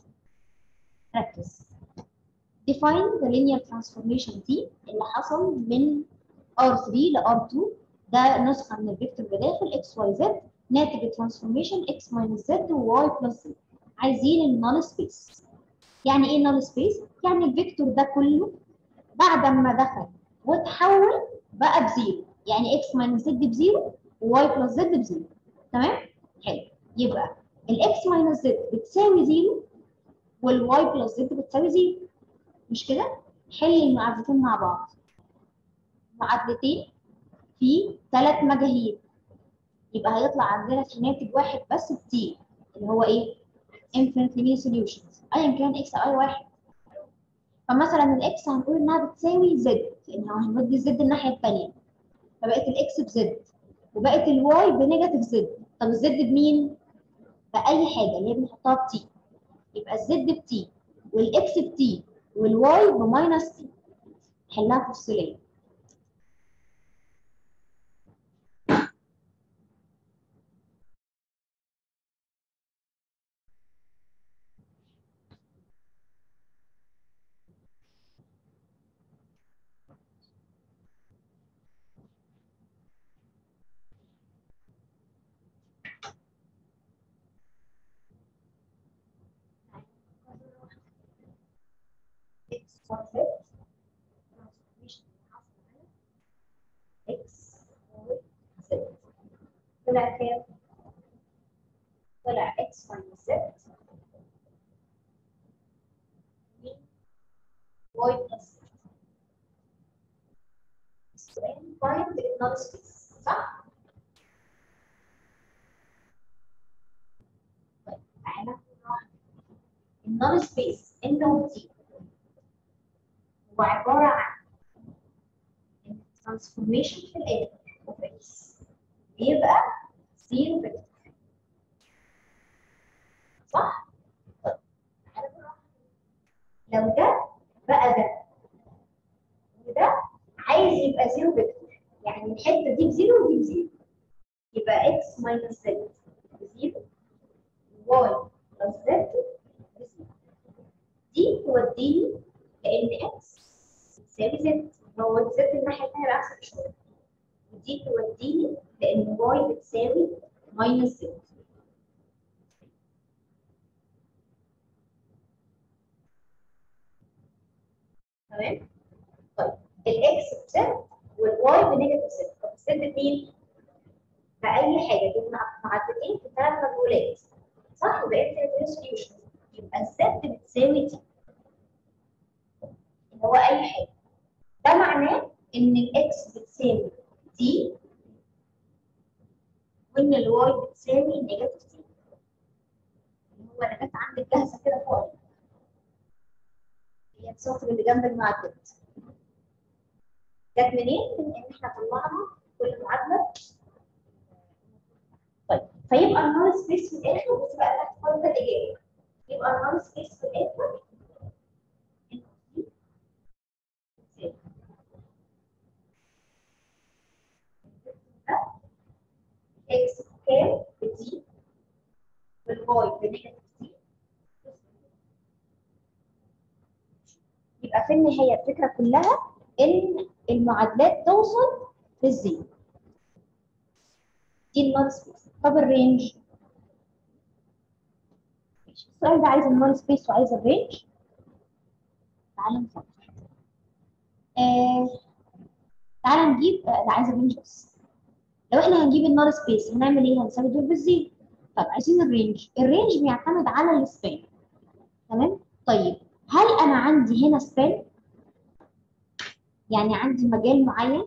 ركز define the linear transformation T اللي حصل من R3 ل R2 ده نسخة من الفيكتور بداخل X Y Z ناتج الترانسفورميشن X minus Z و Y plus Z عايزين النال سبيس يعني ايه نال سبيس؟ يعني الفيكتور ده كله بعد ما دخل وتحول بقى بزيرو يعني X minus Z بزيرو و Y plus Z بزيرو تمام؟ حلو يبقى الإكس minus Z بتساوي زيرو والواي بلس زد بتساوي زيرو مش كده؟ حل المعادلتين مع بعض معادلتين في ثلاث مجاهيل يبقى هيطلع عندنا في ناتج واحد بس بتي اللي هو ايه؟ infinite linear solutions ايا كان اكس او اي واحد فمثلا الاكس هنقول انها بتساوي زد لان هنودي الزد الناحيه الثانيه فبقت الاكس بزد وبقت الواي بنيجاتيف زد طب الزد بمين؟ بأي حاجه اللي هي بنحطها بتي يبقى الزد بتي والاكس بتي والواي بماينس تي حلها تفصيليه x y z transformation x y z طلع كام؟ طلع x minus z y plus z السؤال find the null space صح؟ طيب تعالى النال سبيس انت وتي هو عبارة عن transformation في الاخر of x بيبقى زيرو فيكتور صح؟ طيب تعالى بقى. لو ده بقى ده وده عايز يبقى زيرو فيكتور يعني الحته دي بزيرو ودي بزيرو يبقى x minus z بزيرو y plus z بزيرو دي توديني لان x تساوي z هو z الناحيه الثانيه بعكس الاشاره ودي توديني لان y بتساوي minus z تمام طيب الاكس بزد والواي بنيجاتيف زد طب الزد بمين؟ بأي حاجة دي مع- معادلتين في ثلاث مجهولات صح؟ يبقى انت سوليوشن يبقى الزد بتساوي دي اللي هو أي حاجة ده معناه إن الإكس بتساوي دي وإن الواي بتساوي نيجاتيف دي اللي هو أنا جت عندك جاهزة كده فوق هي السطر اللي جنب المعادلات جت منين؟ من ان احنا طلعنا كل معادله طيب فيبقى النال سبيس في الاخر بس بقى تحت خالص الاجابه يبقى النال سبيس في الاخر اكس كام بدي بالواي بنيجاتيف دي يبقى في النهايه الفكره كلها ان المعادلات توصل للزيرو دي النال سبيس طب الرينج ماشي. السؤال ده عايز النال سبيس وعايز الرينج تعالى نفكر آه تعالى نجيب آه لا عايز الرينج بس لو احنا هنجيب النال سبيس هنعمل ايه هنساوي دول بالزيرو طب عايزين الرينج الرينج بيعتمد على السبان تمام طيب هل انا عندي هنا سبان يعني عندي مجال معين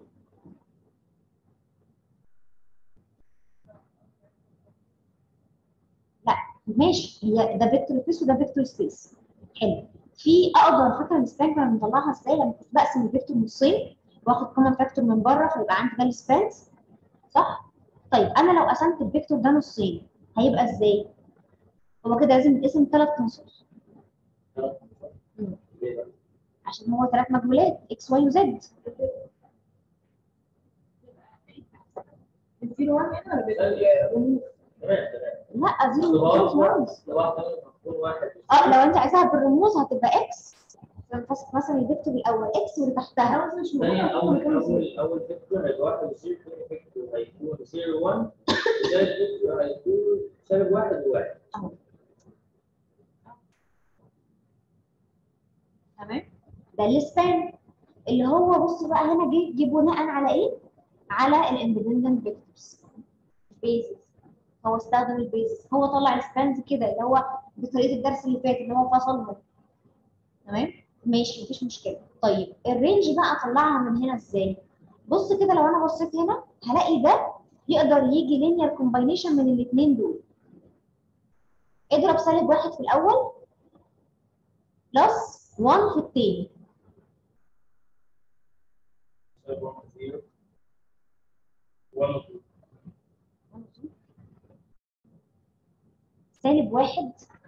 لا ماشي هي ده فيكتور سبيس وده فيكتور سبيس حلو في اقدر فاكره السبان كنا بنطلعها ازاي لما كنت بقسم الفيكتور نصين واخد كومن فاكتور من بره فيبقى عندي ده السبانز صح؟ طيب انا لو قسمت الفيكتور ده نصين هيبقى ازاي؟ هو كده لازم يتقسم ثلاث نصوص ليه بقى؟ عشان هو ثلاث مجهولات اكس واي وزد الزيرو وان هنا ولا بالرموز؟ تمام تمام لا زيرو لو مش واحد رمز لو واحد مفهوم واحد اه لو انت عايزاها بالرموز هتبقى اكس فاصل مثلا الفيكتور الاول اكس واللي تحتها انا مش ثانية مهم أول كام زيرو. أول أول فيكتور هيبقى واحد وزيرو ثاني فيكتور هيكون زيرو 1 وثالث فيكتور هيكون سالب واحد وواحد تمام ده السبان اللي هو بص بقى هنا جه جه بناء على ايه؟ على الاندبندنت فيكتورز بيزس هو استخدم البيزس هو طلع السبانز كده اللي هو بطريقه الدرس اللي فات اللي هو فصلهم تمام ماشي مفيش مشكله طيب الرينج بقى اطلعها من هنا ازاي بص كده لو انا بصيت هنا هلاقي ده يقدر يجي لينير كومباينيشن من الاثنين دول اضرب سالب واحد في الاول بلس 1 في التاني سالب واحد زيرو 1 سالب واحد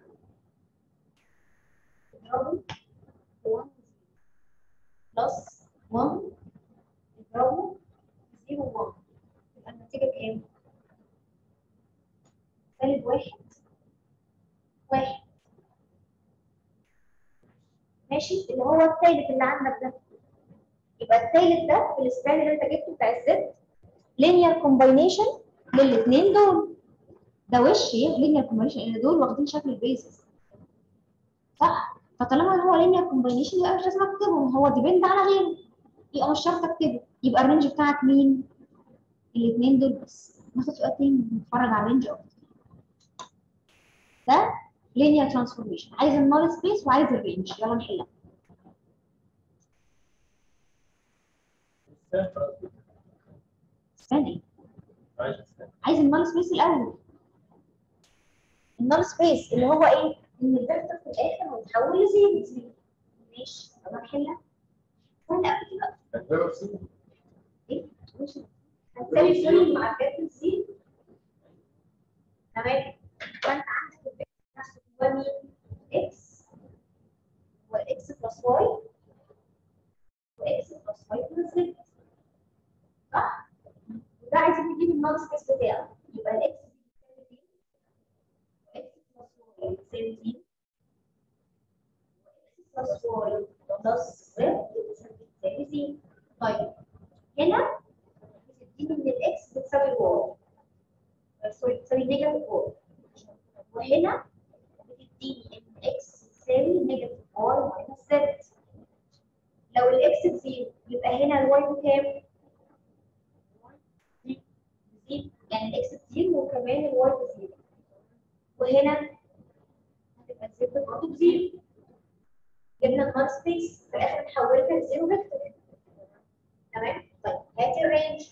اضربه في 1 بلس 1 اضربه في 0 1 يبقى النتيجة كام؟ سالب واحد واحد ماشي اللي هو الثالث اللي عندك ده يبقى الثالث ده في السبان اللي انت جبته بتاع الزد لينير كومباينيشن للاثنين دول ده وش لينير كومباينيشن ان دول واخدين شكل البيزس صح فطالما هو لينير كومباينيشن يبقى مش لازم اكتبهم هو ديبند على غيره يبقى مش شرط اكتبه يبقى الرينج بتاعك مين الاثنين دول بس ناخد سؤال تاني نتفرج على الرينج اكتر ده لينير ترانسفورميشن عايز النول سبيس وعايز الرينج يلا نحلها استنى عايز النول سبيس الاول النول سبيس اللي هو ايه ان الفيكتور في الاخر هيتحول لزيرو زيرو ماشي يلا نحلها وانا قبل كده ايه ماشي هتساوي زيرو مع الفيكتور زيرو تمام فانت عندك الفيكتور نفسه هو مين اكس واكس بلس واي واكس بلس واي بلس زد صح وده عايزين نجيب النول سبيس بتاعه يبقى الاكس بيساوي x بلس واي بلس زد بتساوي زيرو طيب هنا بتديني ان الاكس بتساوي الواي سوري بتساوي نيجاتيف واي وهنا بتديني ان اكس بتساوي نيجاتيف واي ماينس زد لو الاكس بزيرو يبقى هنا الواي بكام؟ بزيرو يعني الاكس بزيرو وكمان الواي بزيرو وهنا هتبقى الزد برضه بزيرو جبنا النون سبيس في الاخر حولتها لزيرو فيكتور تمام طيب هاتي الرينج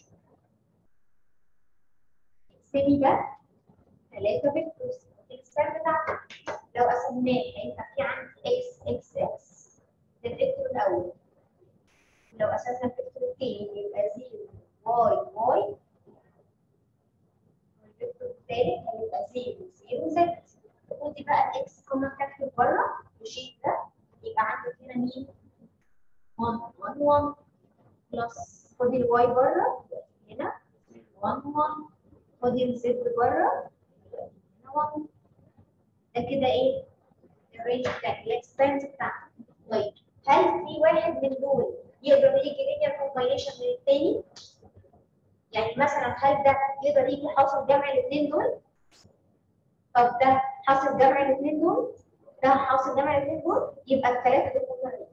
اكسبي ده 3 فيكتورز الاكسبان بتاعته لو قسمناه هيبقى في عندي اكس اكس اكس ده الفيكتور الاول لو قسمنا الفيكتور الثاني يبقى 0 واي واي والفيكتور الثالث هيبقى 0 0 زد خدي بقى الاكس كومن فاكتور بره وشيل ده يبقى عندك هنا مين 1 1 1 بلس خدي الواي بره هنا 1 1 خدي الزد بره هنا 1 ده كده ايه الرينج بتاع الاكسبانس بتاعنا طيب هل في واحد من دول يقدر يجي لينير كومباينيشن من الثاني يعني مثلا هل ده يقدر يجي حاصل جمع الاثنين دول طب ده حاصل جمع الاثنين دول ده حاصل جمع الاثنين دول يبقى الثلاثه دول هم الرينج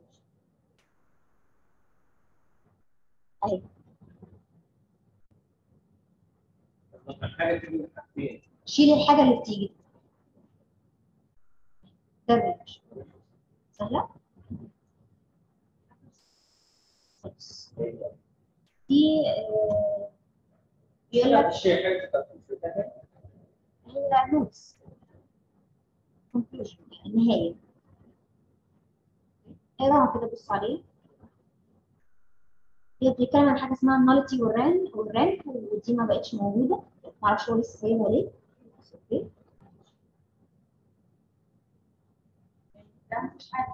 اهي حاجه تجيب حاجتين شيل الحاجه اللي بتيجي ده الرينج سهله دي آه، بيقول لك الشيء حاجه بتاعت هي نوتس conclusion النهاية اقراها كده بص عليه هي بتتكلم عن حاجه اسمها الناليتي والرانك والرانك ودي ما بقتش موجوده معرفش هو لسه سايبها ليه بس اوكي ده مفيش حاجه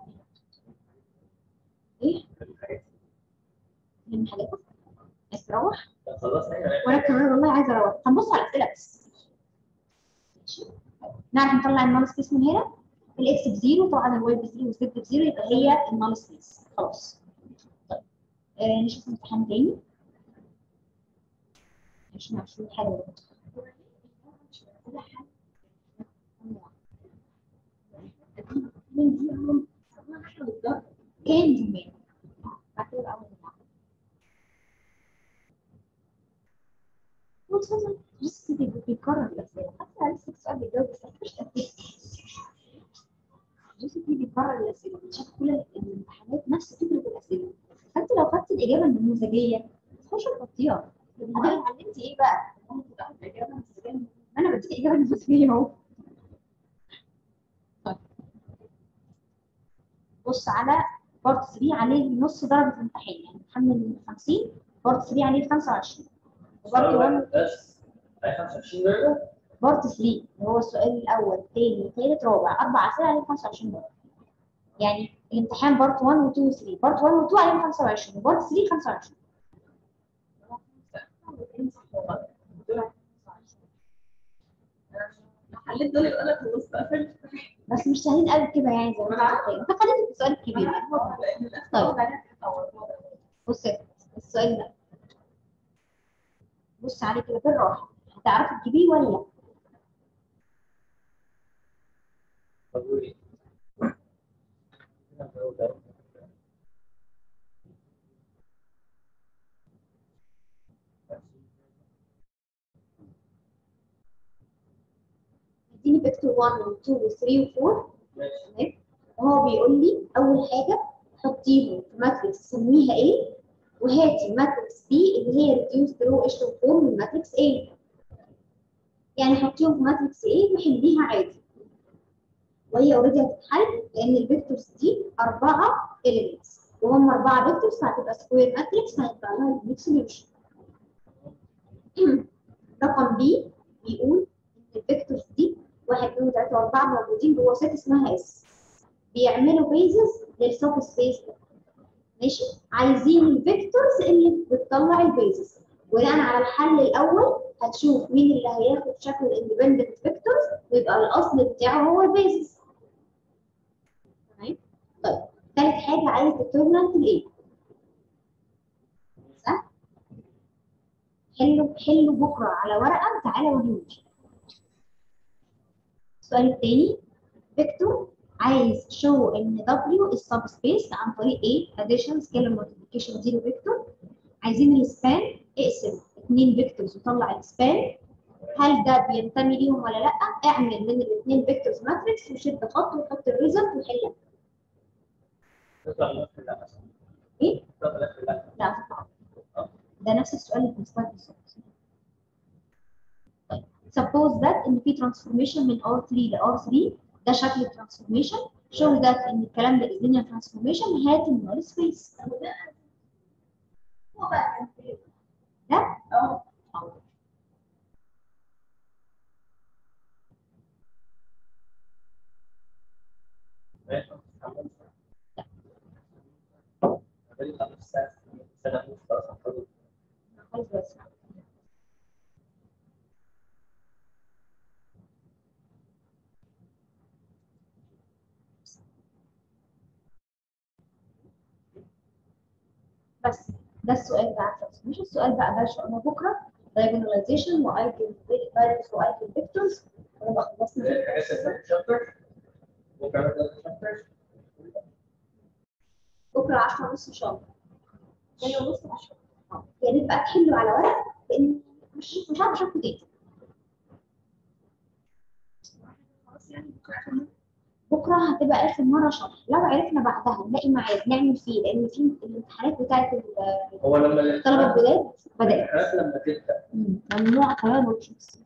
ايه من حاجات عايز تروح خلاص ايوه وانا كمان والله عايزه اروح هنبص على الاسئله بس ماشي نعرف نطلع النال سبيس من هنا الاكس بزيرو طبعا الواي بزيرو والزد بزيرو يبقى هي النال سبيس خلاص طيب آه نشوف امتحان تاني عشان نشوف حاجه من دي هم صباح الضغط كان زمان بعد كده اول مره وتفضل بس كده بيكرر الاسئله حتى لسه السؤال بيجاوب بس مش تأكيد جوزيف دي بيكرر الاسئله بتشوف كل الامتحانات نفس فكره الاسئله فانت لو خدت الاجابه النموذجيه تخش تحطيها هتبقى اتعلمتي ايه بقى؟ هم بتبقى الاجابه مستقبل ما انا بديك الاجابه النموذجيه اهو طيب بص على بارت 3 عليه نص درجه الامتحان يعني محمل 50 بارت 3 عليه 25 وبارت 1 بس هي 25 درجه بارت 3 اللي هو السؤال الاول الثاني الثالث رابع اربع اسئله عليه 25 درجه يعني الامتحان بارت 1 و 2 و 3 بارت 1 و 2 عليهم 25 وبارت 3 25 لو حليت دول يبقى انا خلصت قفلت بس مش سهلين قوي كده يعني زي ما انت متخيل انت خليت السؤال الكبير يعني لان الاسئله طيب. واخدة عليها تطور. بص يا ستي، السؤال ده بص عليه كده بالراحه هتعرفي تجيبيه ولا طب وايه؟ اديني فيكتور 1 و 2 و 3 و 4 ماشي تمام وهو بيقول لي اول حاجه حطيهم في ماتريكس سميها ايه وهاتي ماتريكس بي اللي هي ريديوس رو اشتر فورم من ماتريكس A يعني حطيهم في ماتريكس A وحليها عادي وهي اوريدي هتتحل لان الفيكتورز دي اربعه اليمنتس وهم اربعه فيكتورز فهتبقى سكوير ماتريكس فهيطلع لها اليونيك سوليوشن رقم بي بيقول ان الفيكتورز دي واحد اثنين ثلاثة وأربعة موجودين جوه ست اسمها اس بيعملوا بيزز للسب سبيس ده ماشي عايزين الفيكتورز اللي بتطلع البيزز بناء على الحل الأول هتشوف مين اللي هياخد شكل الاندبندنت فيكتورز ويبقى الأصل بتاعه هو البيزز تمام طيب ثالث حاجة عايز ديترمنت الايه صح حلوا حلوا بكرة على ورقة تعالى وريني السؤال الثاني فيكتور عايز شو ان W السب سبيس عن طريق ايه؟ addition scalar multiplication زيرو فيكتور عايزين السبان اقسم اثنين فيكتورز وطلع السبان هل ده بينتمي ليهم ولا لا؟ اعمل من الاثنين فيكتورز ماتريكس وشد خط وحط الريزلت وحلها تطلع الاخر لا ايه؟ تطلع الاخر لا لا تطلع ده نفس السؤال اللي في المستوى بالظبط طيب suppose that ان في transformation من R3 ل R3 ده شكل الترانسفورميشن show that ان الكلام ده is linear transformation هات النول سبيس هو بقى كان فين؟ ده اه ماشي سنة ونص خلاص هنخلص. خلاص بس بس ده السؤال بتاع الترانسفورميشن السؤال بقى ده ان شاء الله بكره diagonalization وايجن values وايجن فيكتورز ونبقى خلصنا زي الحاجات اللي في الشابتر وكمان ده الشابتر بكره 10 ونص ان شاء الله يعني ونص 10 يا ريت بقى تحلوا على ورق لان مش مش عارفه اشوفكم تاني خلاص يعني بكره آخر مرة. بكره هتبقى اخر مره شرح لو عرفنا بعدها نلاقي ميعاد نعمل فيه لان في الامتحانات بتاعت ال- هو لما الطلبه الجداد بدات الامتحانات لما تبدا مم. ممنوع كمان وركشوبس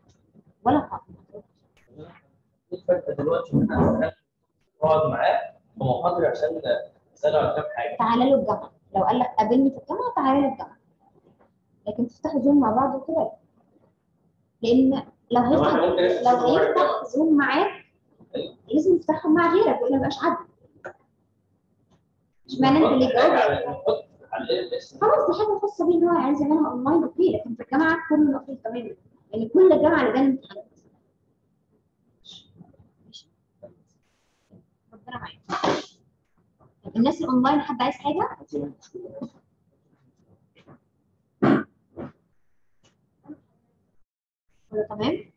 ولا حاجه فانت دلوقتي احنا اقعد معاه محاضرة عشان اسأله عن كام حاجة تعالى له الجامعه لو قال لك قابلني في الجامعه تعالى له الجامعه لكن تفتحوا زوم مع بعض وكده لا. لان لو طب هيفتح احنا ممكن نفتح لو زوم مع هيفتح زوم معاك لازم يفتحهم مع غيرك والا مبقاش عدل اشمعنى انت اللي جاوب نحط على الاسم خلاص دي حاجه خاصه بيه ان هو عايز يعملها اونلاين اوكي لكن في الجامعه كله مقفول تماما يعني كل الجامعه لجان امتحانات ربنا معاك الناس الاونلاين حد عايز حاجه كله تمام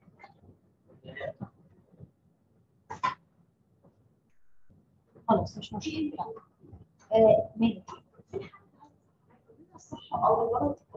خلاص مش مشكله آه ماشي الصح او الغلط